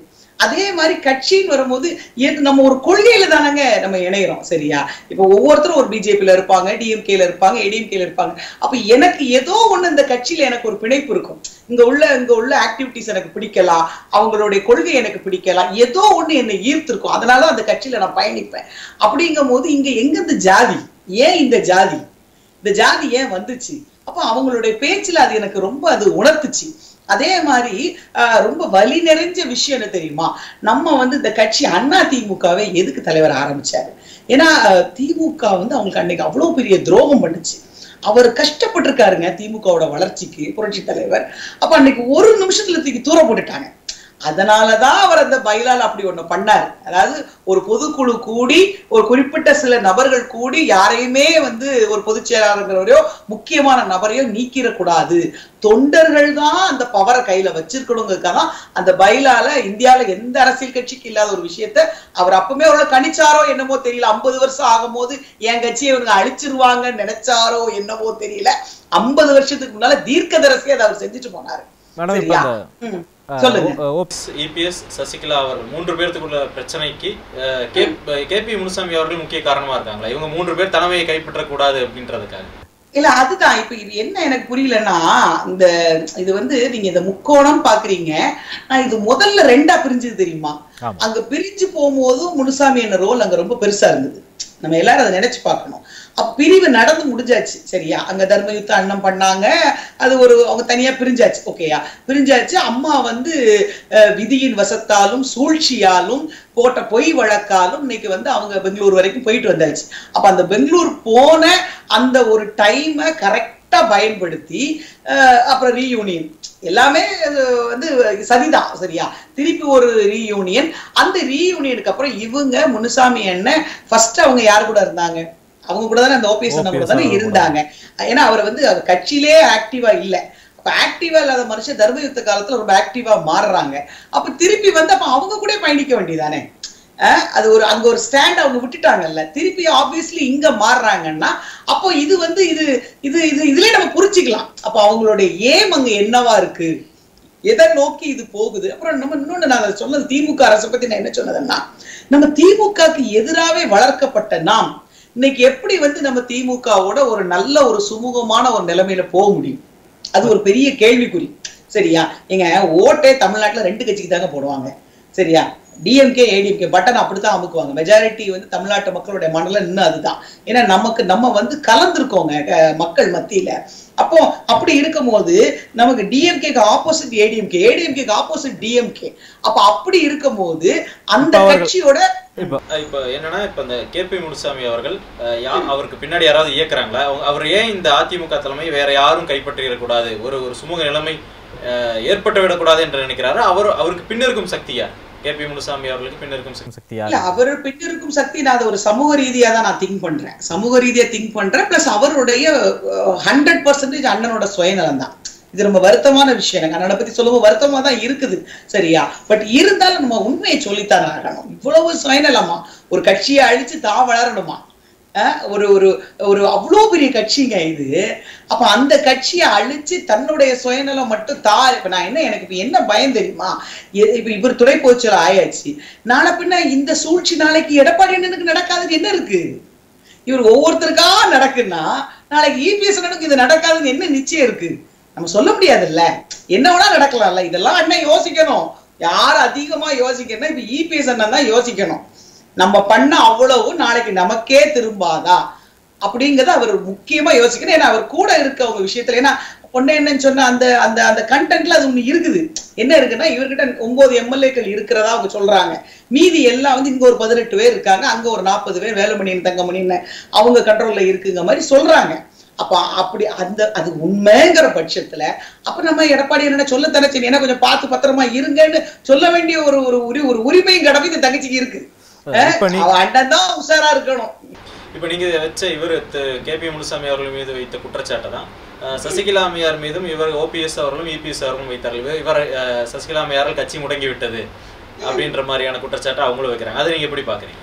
அதே மாதிரி கட்சின்னு வரும்போது எது- நம்ம ஒரு கொள்கையில தானங்க நம்ம இணையறோம் சரியா இப்ப ஒவ்வொருத்தரும் ஒரு பிஜேபியில இருப்பாங்க டிஎம்கேல இருப்பாங்க ஏடிஎம்கேல இருப்பாங்க அப்ப எனக்கு ஏதோ ஒண்ணு இந்த கட்சியில எனக்கு ஒரு பிணைப்பு இருக்கும் இங்க உள்ள இங்க உள்ள ஆக்டிவிட்டிஸ் எனக்கு பிடிக்கலாம் அவங்களுடைய கொள்கை எனக்கு பிடிக்கலாம் ஏதோ ஒண்ணு என்னை ஈர்த்திருக்கும் அதனால அந்த கட்சியில நான் பயணிப்பேன் அப்படிங்கும் போது இங்க எங்க இந்த ஜாதி ஏன் இந்த ஜாதி இந்த ஜாதி ஏன் வந்துச்சு அப்ப அவங்களுடைய பேச்சுல அது எனக்கு ரொம்ப அது உணர்த்துச்சு அதே மாதிரி ஆஹ், ரொம்ப வலி நிறைஞ்ச விஷயம் என்ன தெரியுமா நம்ம வந்து இந்த கட்சி அண்ணா திமுகவை எதுக்கு தலைவர் ஆரம்பிச்சாரு ஏன்னா ஆஹ், திமுக வந்து அவங்களுக்கு அன்னைக்கு அவ்வளவு பெரிய துரோகம் பண்ணுச்சு அவர் கஷ்டப்பட்டிருக்காருங்க திமுகவோட வளர்ச்சிக்கு புரட்சி தலைவர் அப்ப அன்னைக்கு ஒரு நிமிஷத்துல தூக்கி தூர போட்டுட்டாங்க அதனாலதான் அவர் அந்த பைலால் அப்படி ஒண்ணு பண்ணார் அதாவது ஒரு பொதுக்குழு கூடி ஒரு குறிப்பிட்ட சில நபர்கள் கூடி யாரையுமே வந்து ஒரு பொதுச் செயலாளர்களையோ முக்கியமான நபரையோ நீக்கிடக்கூடாது தொண்டர்கள் தான் அந்த பவரை கையில வச்சிருக்கணுங்கிறதுக்காக தான் அந்த பைலால இந்தியால எந்த அரசியல் கட்சிக்கு இல்லாத ஒரு விஷயத்த அவர் அப்பவுமே அவ்வளவு கணிச்சாரோ என்னமோ தெரியல ஐம்பது வருஷம் ஆகும்போது என் கட்சியை இவங்க அழிச்சிருவாங்கன்னு நினைச்சாரோ என்னமோ தெரியல ஐம்பது வருஷத்துக்கு முன்னால தீர்க்கதரிசி அதை அவர் செஞ்சுட்டு போனாரு மேடம் இப்போ சரியா அந்த ம். சொல்லுங்க ஓ இபிஎஸ் சசிகலா அவர் மூன்று பேர்த்துக்குள்ள பிரச்சனைக்கு அஹ், கே கேபி முனுசாமி அவர்கள் முக்கிய காரணமா இருக்காங்களா இவங்க மூன்று பேர் தலைமையை கைப்பற்றக்கூடாது அப்படின்றதுக்காக இல்ல அதுதான் இப்ப இது என்ன எனக்கு புரியலன்னா இந்த இது வந்து நீங்க இந்த முக்கோணம் பாக்குறீங்க நான் இது முதல்ல ரெண்டா பிரிஞ்சது தெரியுமா ஆமா. அங்க பிரிஞ்சு போகும்போது முனுசாமி என்ன ரோல் அங்க ரொம்ப பெருசா இருந்தது நம்ம எல்லாரும் அதை நினைச்சு பார்க்கணும் அப்ப பிரிவு நடந்து முடிஞ்சாச்சு சரியா அங்க தர்மயுத்த அண்ணம் பண்ணாங்க அது ஒரு அவங்க தனியா பிரிஞ்சாச்சு ஓகேயா பிரிஞ்சாச்சு அம்மா வந்து அஹ், விதியின் வசத்தாலும் சூழ்ச்சியாலும் போட்ட பொய் வழக்காலும் இன்னைக்கு வந்து அவங்க பெங்களூர் வரைக்கும் போயிட்டு வந்தாச்சு அப்ப அந்த பெங்களூர் போன அந்த ஒரு டைமை கரெக்டா பயன்படுத்தி அஹ், அப்புறம் ரீயூனியன் எல்லாமே அது வந்து சதிதான் சரியா திருப்பி ஒரு ரீயூனியன் அந்த ரீயூனியனுக்கு அப்புறம் இவங்க முனுசாமி அண்ணன் ஃபர்ஸ்ட் அவங்க யார் கூட இருந்தாங்க அவங்க கூட தானே அந்த ஓபிஎஸ் அண்ணன் கூட OPS தானே அண்ணன் கூட. இருந்தாங்க ஏன்னா அவர் வந்து அவர் கட்சியிலே ஆக்டிவா இல்ல அப்ப ஆக்டிவா இல்லாத மனுஷன் தர்மயுத்த காலத்துல ரொம்ப ஆக்டிவா மாறுறாங்க அப்ப திருப்பி வந்து அப்ப அவங்க கூட பயணிக்க வேண்டியதானே அஹ் அது ஒரு அங்க ஒரு ஸ்டாண்ட் அவங்க விட்டுட்டாங்கல்ல திருப்பி ஆப்வியஸ்லி இங்க மாறுறாங்கன்னா அப்போ இது வந்து இது இது இது இதுலயே நம்ம புரிஞ்சுக்கலாம் அப்ப அவங்களுடைய ஏம் அங்க என்னவா இருக்கு எதை நோக்கி இது போகுது அப்புறம் நம்ம இன்னொன்னு நான் அதை சொன்னது திமுக அரசை பத்தி நான் என்ன சொன்னதுன்னா நம்ம திமுகக்கு எதிராவே வளர்க்கப்பட்ட நாம் இன்னைக்கு எப்படி வந்து நம்ம திமுகவோட ஒரு நல்ல ஒரு சுமூகமான ஒரு நிலைமையில போக முடியும் அது ஒரு பெரிய கேள்விக்குறி சரியா எங்க ஓட்டே தமிழ்நாட்டுல ரெண்டு கட்சிக்கு தாங்க போடுவாங்க சரியா டிஎம்கே ஏடிஎம்கே பட்டன் அப்படித்தான் அமுக்குவாங்க மெஜாரிட்டி வந்து தமிழ்நாட்டு மக்களுடைய மனநிலை இன்னும் அதுதான் ஏன்னா நமக்கு நம்ம வந்து கலந்துருக்கோங்க க- மக்கள் மத்தியில அப்போ அப்படி இருக்கும்போது நமக்கு டிஎம்கேக்கு ஆப்போசிட் ஏடிஎம்கே ஏடிஎம்கேக்கு ஆப்போசிட் டிஎம்கே அப்ப அப்படி இருக்கும்போது அந்த இப்ப அவர்கள்- கட்சியோட இப்போ அஹ் இப்போ என்னன்னா இப்ப இந்த கேபி முனுசாமி அவர்கள் அஹ், யா- அவருக்கு பின்னாடி யாராவது இயக்குறாங்களா அவங்க- அவர் ஏன் இந்த அதிமுக தலைமை வேற யாரும் கைப்பற்றிடக்கூடாது ஒரு ஒரு சுமூக நிலைமை அஹ், ஏற்பட்டு விடக்கூடாது என்று நினைக்கிறாரு அவர் அவருக்கு பின் இருக்கும் சக்தி யார் கேபி முனுசாமி அவர்களுக்கு பின் இருக்கும் சக்தி சக்தியா இல்ல அவர் பின்னிருக்கும் சக்தி நான் அதை ஒரு சமூக ரீதியா தான் நான் திங்க் பண்றேன் சமூக ரீதியா திங்க் பண்றேன் பிளஸ் அவருடைய ஹண்ட்ரட் பர்சன்டேஜ் அண்ணனோட சுயநலம் தான் இது ரொம்ப வருத்தமான விஷயம் எனக்கு அண்ணனை பத்தி சொல்லும்போது வருத்தமா தான் இருக்குது சரியா பட் இருந்தாலும் நம்ம உண்மையை சொல்லித்தான் ஆகணும் இவ்வளவு சுயநலமா ஒரு கட்சியை அழிச்சு தான் வளரணுமா அஹ் ஒரு ஒரு ஒரு அவ்வளோ பெரிய கட்சிங்க இது அப்ப அந்த கட்சியை அழிச்சு தன்னுடைய சுயநலம் மட்டும் தா இப்ப நான் என்ன எனக்கு இப்ப என்ன பயம் தெரியுமா எ- இப்ப இவர் துணை பொதுச்செயலர் ஆயாச்சு நாளை பின்ன இந்த சூழ்ச்சி நாளைக்கு எடப்பாடி அண்ணனுக்கு நடக்காதுன்னு என்ன இருக்கு இவர் ஒவ்வொருத்தருக்கா நடக்குன்னா நாளைக்கு இபிஎஸ் அண்ணனுக்கு இது நடக்காதுன்னு என்ன நிச்சயம் இருக்கு நம்ம சொல்ல முடியாதுல்ல என்ன வேணா நடக்கலாம்ல இதெல்லாம் அண்ணன் யோசிக்கணும் யார் அதிகமா யோசிக்கணும் இப்ப இபிஎஸ் அண்ணன் தான் யோசிக்கணும் நம்ம பண்ண அவ்வளவு நாளைக்கு நமக்கே திரும்பாதா அப்படிங்கறத அவர் முக்கியமா யோசிக்கணும் ஏன்னா அவர் கூட இருக்கவங்க விஷயத்துல ஏன்னா பொண்ணு என்னன்னு சொன்ன அந்த அந்த அந்த கண்டென்ட்ல அது ஒண்ணு இருக்குது என்ன இருக்குன்னா இவர்கிட்ட ஒன்பது எம்எல்ஏக்கள் இருக்கிறதா அவங்க சொல்றாங்க மீதி எல்லாம் வந்து இங்க ஒரு பதினெட்டு பேர் இருக்காங்க அங்க ஒரு நாற்பது பேர் வேலுமணின்னு தங்கமணின்னு அவங்க கண்ட்ரோல்ல இருக்குங்க மாதிரி சொல்றாங்க அப்ப அப்படி அந்த அது உண்மைங்கிற பட்சத்துல அப்ப நம்ம எடப்பாடி என்ன சொல்ல தானே சரி ஏன்னா கொஞ்சம் பார்த்து பத்திரமா இருங்கன்னு சொல்ல வேண்டிய ஒரு ஒரு உரி ஒரு உரிமையும் கடமை இந்த தங்கச்சிக்கு இருக்கு இப்ப நீ- அவ அண்ணன் தான் உஷாரா இருக்கணும் இப்ப நீங்க வச்ச இவர் கேபி முனுசாமி அவர்கள் மீது வைத்த குற்றச்சாட்டை தான் அஹ், சசிகலா அம்மையார் மீதும் இவர் ஓபிஎஸ் அவர்களும் இபிஎஸ் அவர்களும் வைத்தார்கள் இவர்- இவர் அஹ், சசிகலா அம்மையாரால் கட்சி முடங்கி விட்டது அப்படின்ற மாதிரியான குற்றச்சாட்டை அவங்களும் வைக்கிறாங்க அதை நீங்க எப்படி பாக்குறீங்க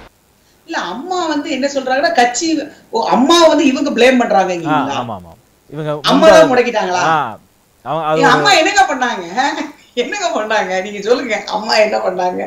இல்ல அம்மா வந்து என்ன சொல்றாங்கன்னா கட்சி ஓ, அம்மா வந்து இவங்க ப்ளேம் பண்றாங்க ஆ இல்லைங்களா? ஆமா ஆமா இவங்க அம்மா முன்பு- தான் முடக்கிட்டாங்களா ஆ அவங்க அது எங்க அம்மா என்னங்க பண்ணாங்க என்னங்க பண்ணாங்க நீங்க சொல்லுங்க அம்மா என்ன பண்ணாங்க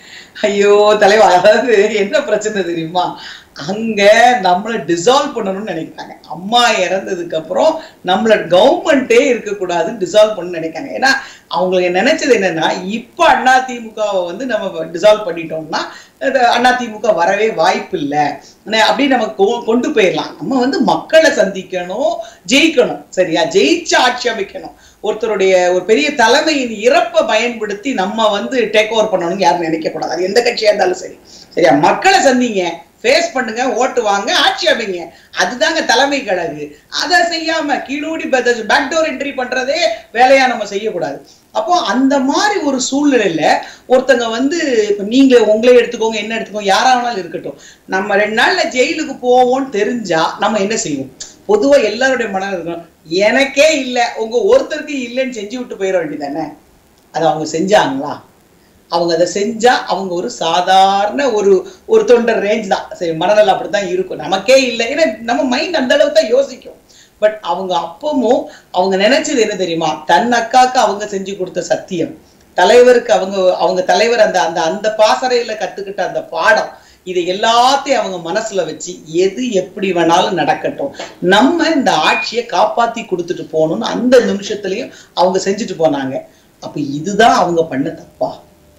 ஐயோ தலைவா அதாவது என்ன பிரச்சனை தெரியுமா அங்க நம்மளை டிசால்வ் பண்ணணும்னு நினைக்கிறாங்க அம்மா இறந்ததுக்கு அப்புறம் நம்மள கவர்மெண்டே இருக்கக்கூடாதுன்னு டிசால்வ் பண்ணணும்னு நினைக்காங்க ஏன்னா அவங்களுக்கு நினைச்சது என்னன்னா இப்ப அண்ணா திமுகவை வந்து நம்ம டிசால்வ் பண்ணிட்டோம்னா அது அண்ணா திமுக வரவே வாய்ப்பு இல்லை அப்படி நம்ம கொ- கொண்டு போயிடலாம் நம்ம வந்து மக்களை சந்திக்கணும் ஜெயிக்கணும் சரியா ஜெயிச்சு ஆட்சி அமைக்கணும் ஒருத்தருடைய ஒரு பெரிய தலைமையின் இறப்பை பயன்படுத்தி நம்ம வந்து டேக் ஓவர் பண்ணணும்னு யாரும் நினைக்க கூடாது அது எந்த கட்சியா இருந்தாலும் சரி சரியா மக்களை சந்திங்க ஃபேஸ் பண்ணுங்க ஓட்டு வாங்க ஆட்சி அமைங்க அதுதாங்க தலைமை கழகு அதை செய்யாம கீழூடி பேக்டோர் என்ட்ரி பண்றதே வேலையா நம்ம செய்யக்கூடாது அப்போ அந்த மாதிரி ஒரு சூழ்நிலையில ஒருத்தங்க வந்து இப்ப நீங்களே உங்களே எடுத்துக்கோங்க என்ன எடுத்துக்கோங்க யாரா வேணாலும் இருக்கட்டும் நம்ம ரெண்டு நாள்ல ஜெயிலுக்கு போவோம்னு தெரிஞ்சா நம்ம என்ன செய்வோம் பொதுவா எல்லாருடைய மனம் இருக்கும் எனக்கே இல்ல உங்க ஒருத்தருக்கு இல்லைன்னு செஞ்சு விட்டு போயிட வேண்டியதானே அது அவங்க செஞ்சாங்களா அவங்க அதை செஞ்சா அவங்க ஒரு சாதாரண ஒரு ஒரு தொண்டர் ரேஞ்ச் தான் சரி மனநல அப்படித்தான் இருக்கும் நமக்கே இல்லை ஏன்னா நம்ம மைண்ட் அந்த அளவுக்கு தான் யோசிக்கும் பட் அவங்க அப்பமும் அவங்க நினைச்சது என்ன தெரியுமா தன் அக்காக்கு அவங்க செஞ்சு கொடுத்த சத்தியம் தலைவருக்கு அவங்க அவங்க தலைவர் அந்த அந்த அந்த பாசறையில கத்துக்கிட்ட அந்த பாடம் இதை எல்லாத்தையும் அவங்க மனசுல வச்சு எது எப்படி வேணாலும் நடக்கட்டும் நம்ம இந்த ஆட்சியை காப்பாத்தி கொடுத்துட்டு போகணும்னு அந்த நிமிஷத்துலயும் அவங்க செஞ்சுட்டு போனாங்க அப்ப இதுதான் அவங்க பண்ண தப்பா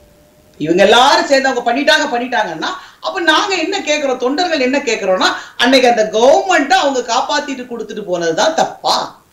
இவங்க எல்லாரும் சேர்ந்து அவங்க பண்ணிட்டாங்க பண்ணிட்டாங்கன்னா அப்ப நாங்க என்ன கேக்குறோம் தொண்டர்கள் என்ன கேக்குறோம்னா அன்னைக்கு அந்த கவர்மெண்ட் அவங்க காப்பாத்திட்டு கொடுத்துட்டு போனதுதான் தப்பா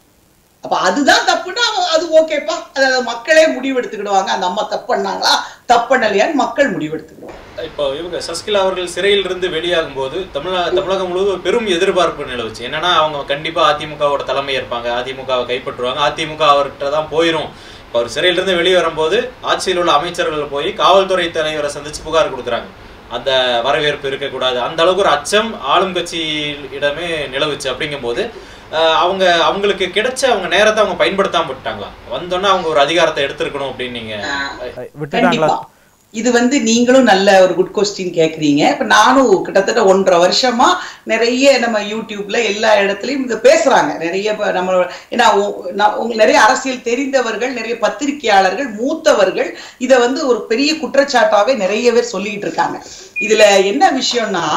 அப்ப அதுதான் தப்புன்னா அவங்க அது ஓகேப்பா அதாவது மக்களே முடிவெடுத்துக்கிடுவாங்க அந்த அம்மா தப்பு பண்ணாங்களா தப்பு பண்ணலையான்னு மக்கள் முடிவெடுத்துக்கிடுவாங்க இப்போ இவங்க சசிகலா அவர்கள் சிறையில் இருந்து வெளியாகும் போது தமிழக தமிழகம் முழுவதும் பெரும் எதிர்பார்ப்பு நிலவுச்சு என்னன்னா அவங்க கண்டிப்பா அதிமுகவோட தலைமை ஏற்பாங்க அதிமுகவை கைப்பற்றுவாங்க அதிமுக அவர்கிட்ட தான் போயிரும் இப்போ அவர் சிறையிலிருந்து வெளியே வரும்போது ஆட்சியில் உள்ள அமைச்சர்கள் போய் காவல்துறை தலைவரை சந்திச்சு புகார் கொடுக்குறாங்க அந்த வரவேற்பு இருக்கக்கூடாது அந்த அளவுக்கு ஒரு அச்சம் ஆளும் கட்சியிடமே நிலவுச்சு அப்படிங்கும்போது அஹ், அவங்க அவங்களுக்கு கிடைச்ச அவங்க நேரத்தை அவங்க பயன்படுத்தாம விட்டாங்களா வந்தோன்னே அவங்க ஒரு அதிகாரத்தை எடுத்திருக்கணும் அப்படின்னு நீங்க விட்டுட்டாங்களா கண்டிப்பா இது வந்து நீங்களும் நல்ல ஒரு குட் கொஸ்டின் கேக்குறீங்க இப்ப நானும் கிட்டத்தட்ட ஒன்றரை வருஷமா நிறைய நம்ம யூடியூப்ல எல்லா இடத்துலயும் இங்க பேசுறாங்க நிறைய இப்ப நம்ம ஏன்னா உ- நான் உங்களுக்கு நிறைய அரசியல் தெரிந்தவர்கள் நிறைய பத்திரிகையாளர்கள் மூத்தவர்கள் இத வந்து ஒரு பெரிய குற்றச்சாட்டாவே நிறைய பேர் சொல்லிட்டு இருக்காங்க இதுல என்ன விஷயம்னா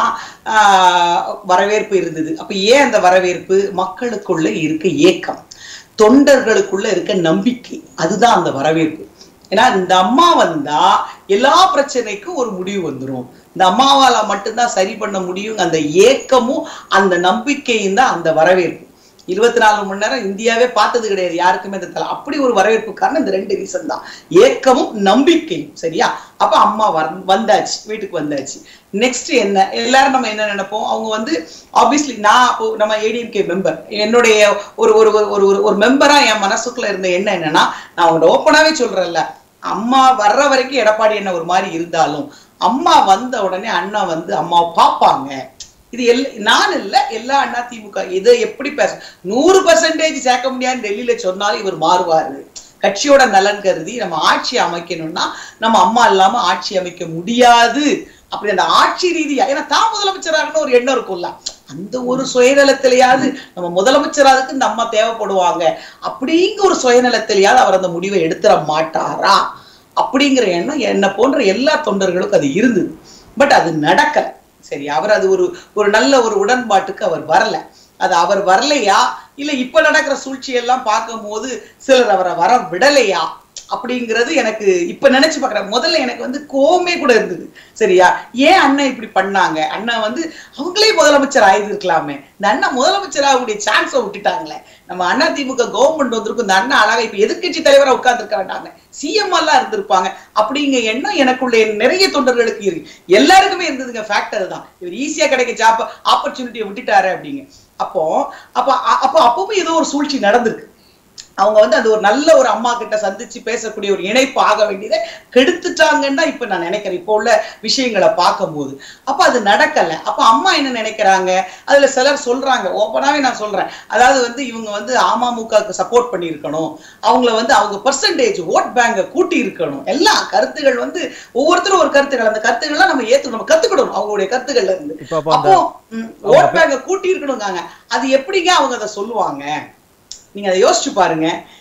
ஆஹ், வரவேற்பு இருந்தது அப்ப ஏன் அந்த வரவேற்பு மக்களுக்குள்ள இருக்க ஏக்கம் தொண்டர்களுக்குள்ள இருக்க நம்பிக்கை அதுதான் அந்த வரவேற்பு ஏன்னா இந்த அம்மா வந்தா எல்லா பிரச்சனைக்கும் ஒரு முடிவு வந்துரும் இந்த அம்மாவால மட்டும்தான் சரி பண்ண முடியும் அந்த ஏக்கமும் அந்த நம்பிக்கையும் தான் அந்த வரவேற்பு இருபத்தி நாலு மணி நேரம் இந்தியாவே பார்த்தது கிடையாது யாருக்குமே இந்த தலை அப்படி ஒரு வரவேற்பு காரணம் இந்த ரெண்டு ரீசன் தான் ஏக்கமும் நம்பிக்கையும் சரியா அப்ப அம்மா வர் வந்தாச்சு வீட்டுக்கு வந்தாச்சு நெக்ஸ்ட் என்ன எல்லாரும் நம்ம என்ன நினைப்போம் அவங்க வந்து ஆப்வியஸ்லி நான் அப்போ நம்ம ஏடிஎம்கே மெம்பர் என்னுடைய ஒரு ஒரு ஒரு- ஒரு ஒரு ஒரு மெம்பரா என் மனசுக்குள்ள இருந்த என்ன என்னன்னா நான் அவங்கள்ட்ட ஓப்பனாவே சொல்றேன்ல அம்மா வர்ற வரைக்கும் எடப்பாடி என்ன ஒரு மாதிரி இருந்தாலும் அம்மா வந்த உடனே அண்ணா வந்து அம்மாவை பார்ப்பாங்க இது எல் நான் இல்ல எல்லா அண்ணா திமுக இதை எப்படி பேச நூறு பர்சன்டேஜ் சேர்க்க முடியாதுன்னு டெல்லியில சொன்னாலும் இவர் மாறுவாரு கட்சியோட நலன் கருதி நம்ம ஆட்சி அமைக்கணும்னா நம்ம அம்மா இல்லாம ஆட்சி அமைக்க முடியாது அப்படி அந்த ஆட்சி ரீதியா ஏன்னா தான் முதலமைச்சராகணும் ஒரு எண்ணம் இருக்கும்ல அந்த ஒரு சுயநலத்திலேயாவது நம்ம முதலமைச்சராதுக்கு இந்த அம்மா தேவைப்படுவாங்க அப்படிங்கிற ஒரு சுயநலத்திலேயாவது அவர் அந்த முடிவை எடுத்துட மாட்டாரா அப்படிங்கிற எண்ணம் என்னை போன்ற எல்லா தொண்டர்களுக்கும் அது இருந்தது பட் அது நடக்கல சரி அவர் அது ஒரு ஒரு நல்ல ஒரு உடன்பாட்டுக்கு அவர் வரல அது அவர் வரலையா இல்ல இப்ப நடக்கிற சூழ்ச்சி எல்லாம் பார்க்கும்போது சிலர் அவரை வர விடலையா அப்படிங்கிறது எனக்கு இப்ப நினைச்சு பார்க்கறேன் முதல்ல எனக்கு வந்து கோவமே கூட இருந்தது சரியா ஏன் அண்ணன் இப்படி பண்ணாங்க அண்ணன் வந்து அவங்களே முதலமைச்சர் ஆயிருக்கலாமே இந்த அண்ணன் முதலமைச்சர் ஆகக்கூடிய சான்ஸை விட்டுட்டாங்களே நம்ம அண்ணா திமுக கவர்மெண்ட் வந்திருக்கும் இந்த அண்ணன் அழகா இப்ப எதிர்க்கட்சி தலைவரா உட்கார்ந்துருக்க வேண்டாங்க சிஎம் எல்லாம் இருந்திருப்பாங்க அப்படிங்கிற எண்ணம் எனக்குள்ள நிறைய தொண்டர்களுக்கு இருக்கு எல்லாருக்குமே இருந்ததுங்க ஃபேக்ட் அதுதான் இவர் ஈஸியா கிடைக்க ஜாப் ஆப்பர்ச்சுனிட்டியை விட்டுட்டாரு அப்படிங்க அப்போ அப்ப அ- அப்போ அப்பவும் ஏதோ ஒரு சூழ்ச்சி நடந்திருக்கு அவங்க வந்து அது ஒரு நல்ல ஒரு அம்மா கிட்ட சந்திச்சு பேசக்கூடிய ஒரு இணைப்பு ஆக வேண்டியதை கெடுத்துட்டாங்கன்னு தான் இப்ப நான் நினைக்கிறேன் இப்போ உள்ள விஷயங்களை பார்க்கும்போது அப்ப அது நடக்கல அப்ப அம்மா என்ன நினைக்கிறாங்க அதுல சிலர் சொல்றாங்க ஓப்பனாவே நான் சொல்றேன் அதாவது வந்து இவங்க வந்து அமமுகவுக்கு சப்போர்ட் பண்ணியிருக்கணும் அவங்கள வந்து அவங்க பர்சன்டேஜ் ஓட் பேங்கை கூட்டி இருக்கணும் எல்லா கருத்துகள் வந்து ஒவ்வொருத்தரும் ஒரு கருத்துக்கள் அந்த கருத்துக்கள்லாம் நம்ம ஏத்து நம்ம கத்துக்கிடணும் அவங்களுடைய கருத்துக்கள்ல இருந்து இப்போ அப்போ அந்த அப்போ ஓட் பேங்க கூட்டி இருக்கணுங்காங்க அது எப்படிங்க அவங்க அதை சொல்லுவாங்க நீங்க அதை யோசிச்சு பாருங்க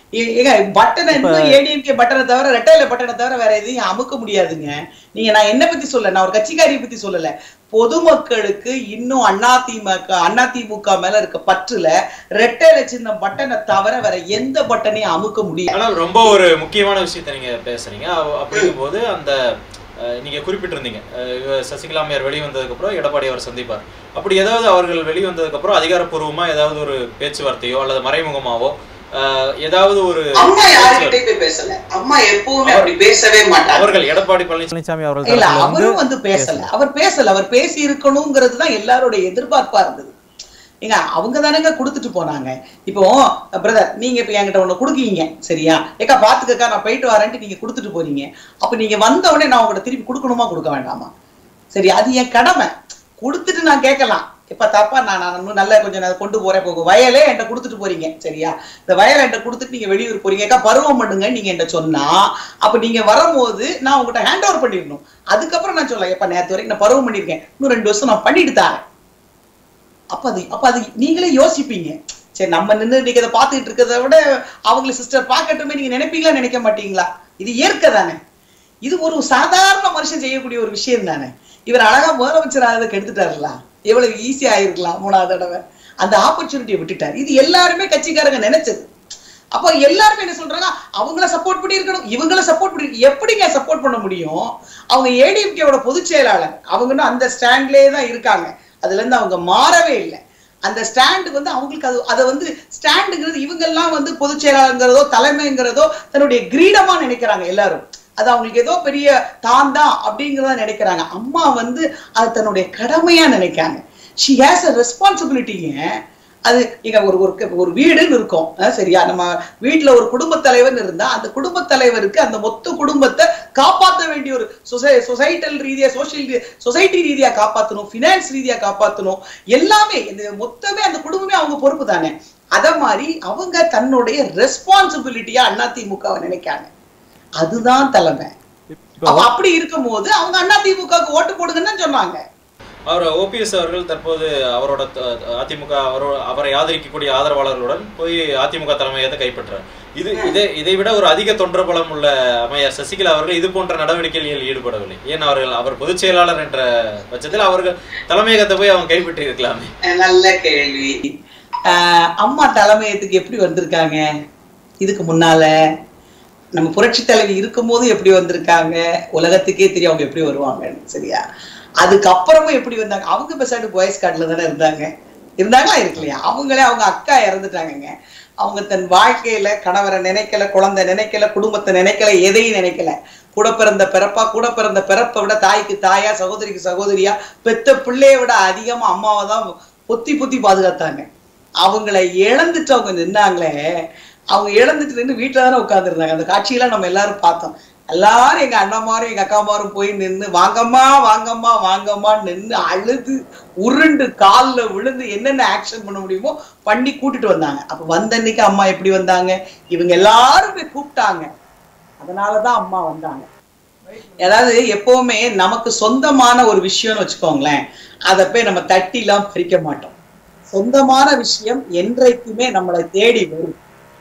ஏ- ஏங்க பட்டனை இன்னும் ஏடிஎம்கே பட்டனை தவிர ரெட்டையில பட்டனை தவிர வேற எதையும் அமுக்க முடியாதுங்க நீங்க நான் என்ன பத்தி சொல்ல நான் ஒரு கட்சிக்காரியை பத்தி சொல்லல பொதுமக்களுக்கு இன்னும் அதிமுக அதிமுக மேல இருக்க பற்றுல ரெட்டையில சின்ன பட்டனை தவிர வேற எந்த பட்டனையும் அமுக்க முடியாது ஆனா ரொம்ப ஒரு முக்கியமான விஷயத்தை நீங்க பேசுறீங்க அவ- அப்படிங்கும்போது அந்த அஹ், நீங்க குறிப்பிட்டிருந்தீங்க அஹ், இவ சசிகலா அம்மையார் வெளிவந்ததுக்கு அப்புறம் எடப்பாடி அவர் சந்திப்பார் அப்படி ஏதாவது அவர்கள் வெளிவந்ததுக்கு அப்புறம் அதிகாரப்பூர்வமா ஏதாவது ஒரு பேச்சுவார்த்தையோ அல்லது மறைமுகமாவோ அஹ், ஏதாவது ஒரு அம்மா யாருக்கிட்டே போய் பேசல அம்மா எப்பவுமே அப்படி பேசவே மாட்டாங்க அவர்கள் எடப்பாடி பழனிசாமி பழனிசாமி அவர்கள் இல்ல தரப்புல இருந்து அவரும் வந்து பேசல அவர் பேசல அவர் பேசி இருக்கணுங்கிறது தான் எல்லாரோட எதிர்பார்ப்பா இருந்தது ஏங்க அவங்க தானேங்க கொடுத்துட்டு போனாங்க இப்போ பிரதர் நீங்க இப்ப என்கிட்ட ஒண்ணு கொடுக்கீங்க சரியா ஏக்கா பாத்துக்கக்கா நான் போயிட்டு வரேன்ட்டு நீங்க கொடுத்துட்டு போறீங்க அப்ப நீங்க வந்த உடனே நான் உங்கள்ட்ட திருப்பி கொடுக்கணுமா கொடுக்க வேண்டாமா சரி அது என் கடமை கொடுத்துட்டு நான் கேட்கலாம் இப்ப தப்பா நான் நான் இன்னும் நல்லா கொஞ்சம் நான் கொண்டு போறேன் போக வயலே என்கிட்ட கொடுத்துட்டு போறீங்க சரியா இந்த வயலை என்கிட்ட கொடுத்துட்டு நீங்க வெளியூர் போறீங்க அக்கா பருவம் பண்ணுங்க நீங்க என்கிட்ட சொன்னா அப்ப நீங்க வரும்போது நான் உங்ககிட்ட ஹேண்ட் ஓவர் பண்ணிடணும் அதுக்கப்புறம் நான் சொல்ல எப்ப நேரத்து வரைக்கும் நான் பருவம் பண்ணிருக்கேன் இன்னும் ரெண்டு வருஷம் நான் பண்ணிட்டு தரேன் அப்ப அது அப்ப அது நீங்களே யோசிப்பீங்க சரி நம்ம நின்று நீங்க இதை பார்த்துட்டு இருக்கிறத விட அவங்கள சிஸ்டர் பார்க்கட்டுமே நீங்க நினைப்பீங்களா நினைக்க மாட்டீங்களா இது இயற்கை தானே இது ஒரு சாதாரண மனுஷன் செய்யக்கூடிய ஒரு விஷயம் தானே இவர் அழகா முதலமைச்சர் ஆகிறதுக்கு எடுத்துட்டாருல எவ்வளவு ஈஸியா ஆயிருக்கலாம் மூணாவது தடவை அந்த ஆப்பர்ச்சுனிட்டியை விட்டுட்டார் இது எல்லாருமே கட்சிக்காரங்க நினைச்சது அப்போ எல்லாருமே என்ன சொல்றாங்க அவங்கள சப்போர்ட் பண்ணி இருக்கணும் இவங்கள சப்போர்ட் பண்ணி எப்படிங்க சப்போர்ட் பண்ண முடியும் அவங்க ஏடிஎம்கேவோட பொதுச் செயலாளர் அவங்க அந்த ஸ்டாண்ட்லயே தான் இருக்காங்க அதுல இருந்து அவங்க மாறவே இல்லை அந்த ஸ்டாண்டுக்கு வந்து அவங்களுக்கு அது அதை வந்து ஸ்டாண்டுங்கிறது இவங்க எல்லாம் வந்து பொதுச் செயலாளருங்கிறதோ தலைமைங்கிறதோ தன்னுடைய கிரீடமா நினைக்கிறாங்க எல்லாரும் அது அவங்களுக்கு ஏதோ பெரிய தான் தான் அப்படிங்கிறத நினைக்கிறாங்க அம்மா வந்து அது தன்னுடைய கடமையா நினைக்காங்க ஷி ஹேஸ் அ ரெஸ்பான்சிபிலிட்டிங்க அது இங்க ஒரு ஒரு ஒரு வீடுன்னு இருக்கும் அஹ் சரியா நம்ம வீட்டுல ஒரு குடும்பத் தலைவர்னு இருந்தா அந்த குடும்பத் தலைவருக்கு அந்த மொத்த குடும்பத்தை காப்பாற்ற வேண்டிய ஒரு சொசை சொசைட்டல் ரீதியா சோசியல் சொசைட்டி ரீதியா காப்பாத்தணும் ஃபினான்ஸ் ரீதியா காப்பாத்தணும் எல்லாமே இந்த மொத்தமே அந்த குடும்பமே அவங்க பொறுப்பு தானே அத மாதிரி அவங்க தன்னுடைய ரெஸ்பான்சிபிலிட்டியா அதிமுகவை நினைக்காங்க அதுதான் தலைமை அப்ப அப்படி இருக்கும்போது அவங்க அதிமுகவுக்கு ஓட்டு போடுங்கன்னு தான் சொன்னாங்க அவர் ஓபிஎஸ் அவர்கள் தற்போது அவரோட த- அதிமுக அவரோ அவரை ஆதரிக்கக்கூடிய ஆதரவாளர்களுடன் போய் அதிமுக தலைமையத்தை கைப்பற்றார் இது இதை இதை விட ஒரு அதிக தொண்டர் பலம் உள்ள அம்மையார் சசிகலா அவர்கள் இது போன்ற நடவடிக்கைகளில் ஈடுபடவில்லை ஏன் அவர்கள் அவர் பொதுச் செயலாளர் என்ற பட்சத்தில் அவர்கள் தலைமையகத்தை போய் அவங்க கைப்பற்றி இருக்கலாமே நல்ல கேள்வி ஆஹ் அம்மா தலைமையத்துக்கு எப்படி வந்திருக்காங்க இதுக்கு முன்னால நம்ம புரட்சி தலைவி இருக்கும்போது எப்படி வந்திருக்காங்க உலகத்துக்கே தெரியும் அவங்க எப்படி வருவாங்கன்னு சரியா அதுக்கப்புறமும் எப்படி வந்தாங்க அவங்க பெசாட்டு பாய்ஸ் கார்டுல தானே இருந்தாங்க இருந்தாங்களா இருக்கலையா அவங்களே அவங்க அக்கா இறந்துட்டாங்கங்க அவங்க தன் வாழ்க்கையில கணவரை நினைக்கல குழந்தை நினைக்கல குடும்பத்தை நினைக்கல எதையும் நினைக்கல கூட பிறந்த பிறப்பா கூட பிறந்த பிறப்பை விட தாய்க்கு தாயா சகோதரிக்கு சகோதரியா பெத்த பிள்ளைய விட அதிகமா அம்மாவை தான் பொத்தி பொத்தி பாதுகாத்தாங்க அவங்கள இழந்துட்டு அவங்க நின்னாங்களே அவங்க இழந்துட்டு நின்று வீட்டுல தானே உட்கார்ந்துருந்தாங்க அந்த காட்சியெல்லாம் நம்ம எல்லாரும் பார்த்தோம் எல்லாரும் எங்க அண்ணாமாரும் எங்க அக்காமாரும் போய் நின்னு வாங்கம்மா வாங்கம்மா வாங்கம்மா நின்னு அழுது உருண்டு கால்ல விழுந்து என்னென்ன ஆக்ஷன் பண்ண முடியுமோ பண்ணி கூட்டிட்டு வந்தாங்க அப்ப வந்த அன்னைக்கு அம்மா எப்படி வந்தாங்க இவங்க எல்லாரும் போய் கூப்பிட்டாங்க அதனாலதான் அம்மா வந்தாங்க அதாவது எப்பவுமே நமக்கு சொந்தமான ஒரு விஷயம்னு வச்சுக்கோங்களேன் அதை போய் நம்ம தட்டிலாம் பறிக்க மாட்டோம் சொந்தமான விஷயம் என்றைக்குமே நம்மளை தேடி வரும்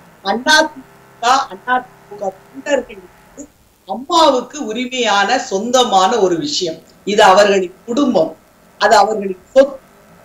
அதிமுக அதிமுக தொண்டர்களுக்கு அம்மாவுக்கு உரிமையான சொந்தமான ஒரு விஷயம் இது அவர்களின் குடும்பம் அது அவர்களின் சொத்து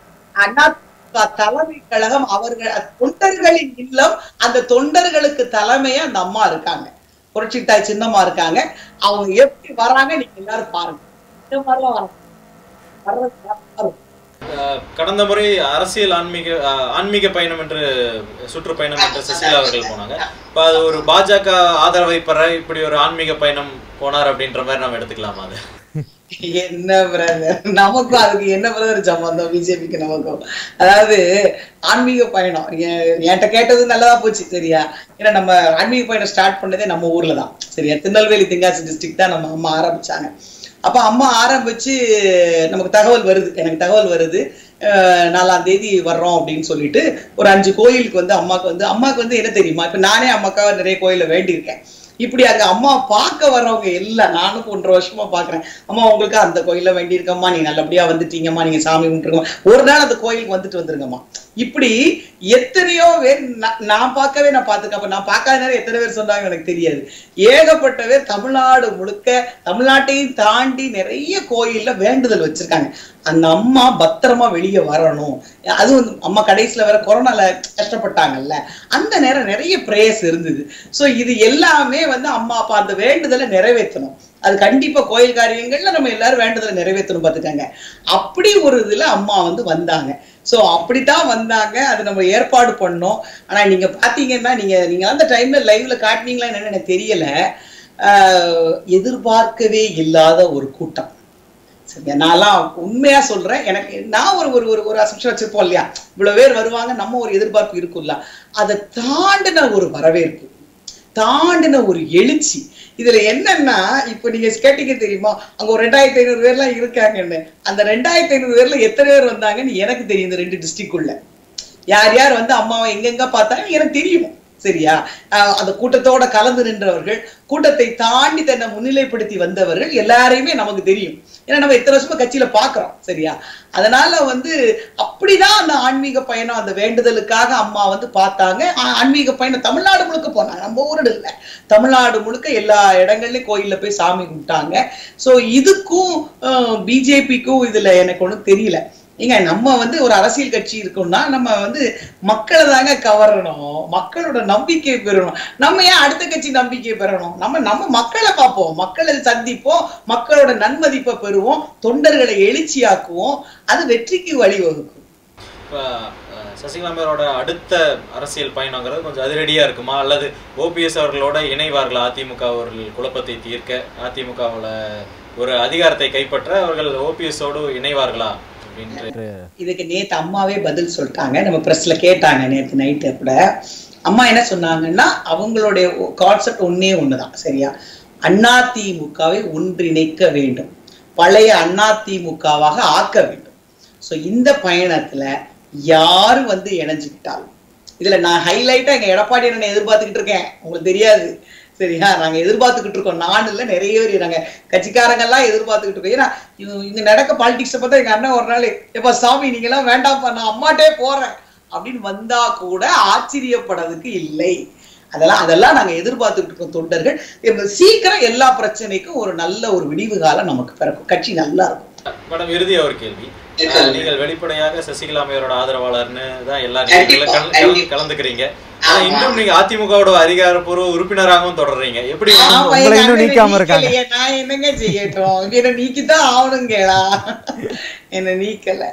அதிமுக தலைமை கழகம் அவர்கள் தொண்டர்களின் இல்லம் அந்த தொண்டர்களுக்கு தலைமையா அந்த அம்மா இருக்காங்க புரட்சி தாய் சின்னம்மா இருக்காங்க அவங்க எப்படி வராங்க நீங்க எல்லாரும் பாருங்க இந்த மாதிரிலாம் வராங்க வர்றது யாரும் அஹ், கடந்த முறை அரசியல் ஆன்மீக அஹ், ஆன்மீக பயணம் என்று சுற்றுப்பயணம் என்று சசிகலா அவர்கள் போனாங்க இப்ப அது ஒரு பாஜக ஆதரவை பெற இப்படி ஒரு ஆன்மீக பயணம் போனார் அப்படின்ற மாதிரி நம்ம எடுத்துக்கலாமா அது என்ன பிரதர் நமக்கும் அதுக்கு என்ன பிரதர் சம்பந்தம் பிஜேபிக்கு நமக்கும் அதாவது ஆன்மீக பயணம் எ- என்கிட்ட கேட்டது நல்லதா போச்சு சரியா ஏன்னா நம்ம ஆன்மீக பயணம் ஸ்டார்ட் பண்ணதே நம்ம ஊர்ல தான் சரியா திருநெல்வேலி தென்காசி டிஸ்ட்ரிக்ட் தான் நம்ம அம்மா ஆரம்பிச்சாங்க அப்ப அம்மா ஆரம்பிச்சு நமக்கு தகவல் வருது எனக்கு தகவல் வருது அஹ் நாலாம் தேதி வர்றோம் அப்படின்னு சொல்லிட்டு ஒரு அஞ்சு கோயிலுக்கு வந்து அம்மாக்கு வந்து அம்மாக்கு வந்து என்ன தெரியுமா இப்ப நானே அம்மாக்காக நிறைய கோயில வேண்டியிருக்கேன் இப்படி அங்க அம்மா பார்க்க வர்றவங்க எல்லாம் நானும் ஒன்றரை வருஷமா பாக்குறேன் அம்மா உங்களுக்கு அந்த கோயில்ல வேண்டியிருக்கம்மா நீங்க நல்லபடியா வந்துட்டீங்கம்மா நீங்க சாமி கும்பிட்டுருங்கம்மா ஒரு நாள் அந்த கோயிலுக்கு வந்துட்டு வந்துருங்கம்மா இப்படி எத்தனையோ பேர் நான் நான் பார்க்கவே நான் பார்த்துருக்கேன் அப்ப நான் பார்க்காத நேரம் எத்தனை பேர் சொன்னாங்க எனக்கு தெரியாது ஏகப்பட்ட பேர் தமிழ்நாடு முழுக்க தமிழ்நாட்டையும் தாண்டி நிறைய கோயில்ல வேண்டுதல் வச்சிருக்காங்க அந்த அம்மா பத்திரமா வெளியே வரணும் அதுவும் வந்து அம்மா கடைசியில வேற கொரோனால கஷ்டப்பட்டாங்கல்ல அந்த நேரம் நிறைய பிரேயர்ஸ் இருந்தது சோ இது எல்லாமே வந்து அம்மா அப்பா அந்த வேண்டுதலை நிறைவேற்றணும் அது கண்டிப்பா கோயில் காரியங்கள்ல நம்ம எல்லாரும் வேண்டுதலை நிறைவேற்றணும் பார்த்துக்காங்க அப்படி ஒரு இதுல அம்மா வந்து வந்தாங்க சோ அப்படித்தான் வந்தாங்க அது நம்ம ஏற்பாடு பண்ணோம் ஆனா நீங்க பாத்தீங்கன்னா நீங்க நீங்க அந்த டைம்ல லைவ்ல காட்டினீங்களா என்னன்னு எனக்கு தெரியல ஆஹ் எதிர்பார்க்கவே இல்லாத ஒரு கூட்டம் சரியா நான்லாம் உண்மையா சொல்றேன் எனக்கு நான் ஒரு ஒரு ஒரு ஒரு அசம்ஷன் வச்சிருப்போம் இல்லையா இவ்வளவு பேர் வருவாங்க நம்ம ஒரு எதிர்பார்ப்பு இருக்கும்ல அதை தாண்டின ஒரு வரவேற்பு தாண்டின ஒரு எழுச்சி இதுல என்னன்னா இப்ப நீங்க கேட்டீங்க தெரியுமா அங்க ஒரு ரெண்டாயிரத்தி ஐநூறு பேர்லாம் இருக்காங்கன்னு அந்த ரெண்டாயிரத்தி ஐநூறு பேர்ல எத்தனை பேர் வந்தாங்கன்னு எனக்கு தெரியும் இந்த ரெண்டு டிஸ்ட்ரிக்ட்குள்ள யார் யார் வந்து அம்மாவை எங்கெங்க பார்த்தாங்க எனக்கு தெரியும் சரியா அஹ் அந்த கூட்டத்தோட கலந்து நின்றவர்கள் கூட்டத்தை தாண்டி தன்னை முன்னிலைப்படுத்தி வந்தவர்கள் எல்லாரையுமே நமக்கு தெரியும் ஏன்னா நம்ம எத்தனை வருஷமா கட்சியில பாக்குறோம் சரியா அதனால வந்து அப்படிதான் அந்த ஆன்மீக பயணம் அந்த வேண்டுதலுக்காக அம்மா வந்து பார்த்தாங்க ஆ- ஆன்மீக பயணம் தமிழ்நாடு முழுக்க போனாங்க நம்ம ஊரில் இல்ல தமிழ்நாடு முழுக்க எல்லா இடங்கள்லயும் கோயில்ல போய் சாமி கும்பிட்டாங்க சோ இதுக்கும் பிஜேபிக்கும் இதுல எனக்கு ஒண்ணும் தெரியல ஏங்க நம்ம வந்து ஒரு அரசியல் கட்சி இருக்கோம்னா நம்ம வந்து மக்களை தாங்க கவரணும் மக்களோட நம்பிக்கை பெறணும் நம்ம ஏன் அடுத்த கட்சி நம்பிக்கை பெறணும் நம்ம நம்ம மக்களை பார்ப்போம் மக்களை சந்திப்போம் மக்களோட நன்மதிப்பை பெறுவோம் தொண்டர்களை எழுச்சியாக்குவோம் அது வெற்றிக்கு வழிவகுக்கும் இப்ப அஹ், சசிகலா மேரோட அடுத்த அரசியல் பயணங்கிறது கொஞ்சம் அதிரடியா இருக்குமா அல்லது ஓபிஎஸ் அவர்களோட இணைவார்களா அதிமுக அவர்கள் குழப்பத்தை தீர்க்க அதிமுகவுல ஒரு அதிகாரத்தை கைப்பற்ற அவர்கள் ஓபிஎஸோடு இணைவார்களா அப்படின்ட்டு இதுக்கு நேத்து அம்மாவே பதில் சொல்லிட்டாங்க நம்ம பிரஸ்ல கேட்டாங்க நேத்து நைட்டு கூட அம்மா என்ன சொன்னாங்கன்னா அவங்களுடைய கான்செப்ட் ஒன்னே ஒண்ணுதான் சரியா அதிமுகவை ஒன்றிணைக்க வேண்டும் பழைய அதிமுகவாக ஆக்க வேண்டும் சோ இந்த பயணத்துல யாரு வந்து இணைஞ்சுக்கிட்டாலும் இதுல நான் ஹைலைட்டா எங்க எடப்பாடி அண்ணனை எதிர்பார்த்துக்கிட்டு இருக்கேன் உங்களுக்கு தெரியாது சரியா நாங்க எதிர்பார்த்துக்கிட்டு இருக்கோம் நான் இல்ல நிறைய பேர் நாங்க கட்சிக்காரங்க எல்லாம் எதிர்பார்த்துக்கிட்டு இருக்கோம் ஏன்னா இவங்க- இங்க நடக்க பாலிடிக்ஸ் பார்த்தா எங்க அண்ணன் ஒரு நாள் எப்ப சாமி நீங்க எல்லாம் வேண்டாம்ப்பா நான் அம்மாட்டே போறேன் அப்படின்னு வந்தா கூட ஆச்சரியப்படுறதுக்கு இல்லை அதெல்லாம் அதெல்லாம் நாங்க எதிர்பார்த்துட்டு இருக்கோம் தொண்டர்கள் இப்ப சீக்கிரம் எல்லா பிரச்சனைக்கும் ஒரு நல்ல ஒரு விடிவு காலம் நமக்கு பிறக்கும் கட்சி நல்லா இருக்கும் மேடம் இறுதி ஒரு கேள்வி அஹ், நீங்கள் வெளிப்படையாக சசிகலா மேயரோட ஆதரவாளர்னு தான் எல்லா கண்டிப்பா, நிகழ்ச்சிகளிலும் கல- கல- கண்டிப்பா. கலந்துக்கிறீங்க ஆனா இன்னும் நீங்க அதிமுகவோட அதிகாரப்பூர்வ உறுப்பினராகவும் தொடர்றீங்க எப்படி ஆமா, உங்களை எங்க இன்னும் அண்ணனை நீக்காம இருக்காங்க. நீக்கலையே, நான் என்னங்க செய்யட்டும் என்ன நீக்கித்தான் ஆகணுங்களா என்ன நீக்கல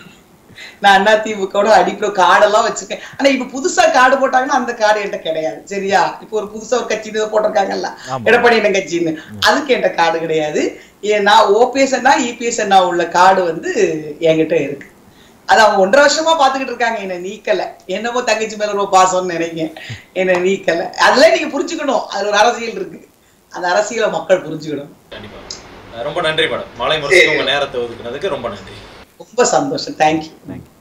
நான் அதிமுகவோட அடிக்கிற கார்டெல்லாம் வச்சிருக்கேன் ஆனா இப்ப புதுசா கார்டு போட்டாங்கன்னா அந்த கார்டு என்கிட்ட கிடையாது சரியா இப்போ ஒரு புதுசா ஒரு கட்சி இதை போட்டிருக்காங்கல்ல ஆமா. எடப்பாடி என்ன கட்சின்னு அதுக்கு என்கிட்ட கார்டு கிடையாது ஏ- நான் ஓபிஎஸ் அண்ணா இபிஎஸ் அண்ணா உள்ள கார்டு வந்து என்கிட்ட இருக்கு அது அவங்க ஒன்றரை வருஷமா பாத்துக்கிட்டு இருக்காங்க என்ன நீக்கல என்னமோ தங்கச்சி மேல ரொம்ப பாசம்னு நினைங்க என்ன நீக்கல அதெல்லாம் நீங்க புரிஞ்சுக்கணும் அது ஒரு அரசியல் இருக்கு அந்த அரசியலை மக்கள் புரிஞ்சுக்கணும் கண்டிப்பா அஹ், ரொம்ப நன்றி மேடம் மலை முரசுக்கு உங்க நேரத்தை ஒதுக்குனதுக்கு ரொம்ப நன்றி ரொம்ப சந்தோஷம் தேங்க்யூ தேங்க்யூ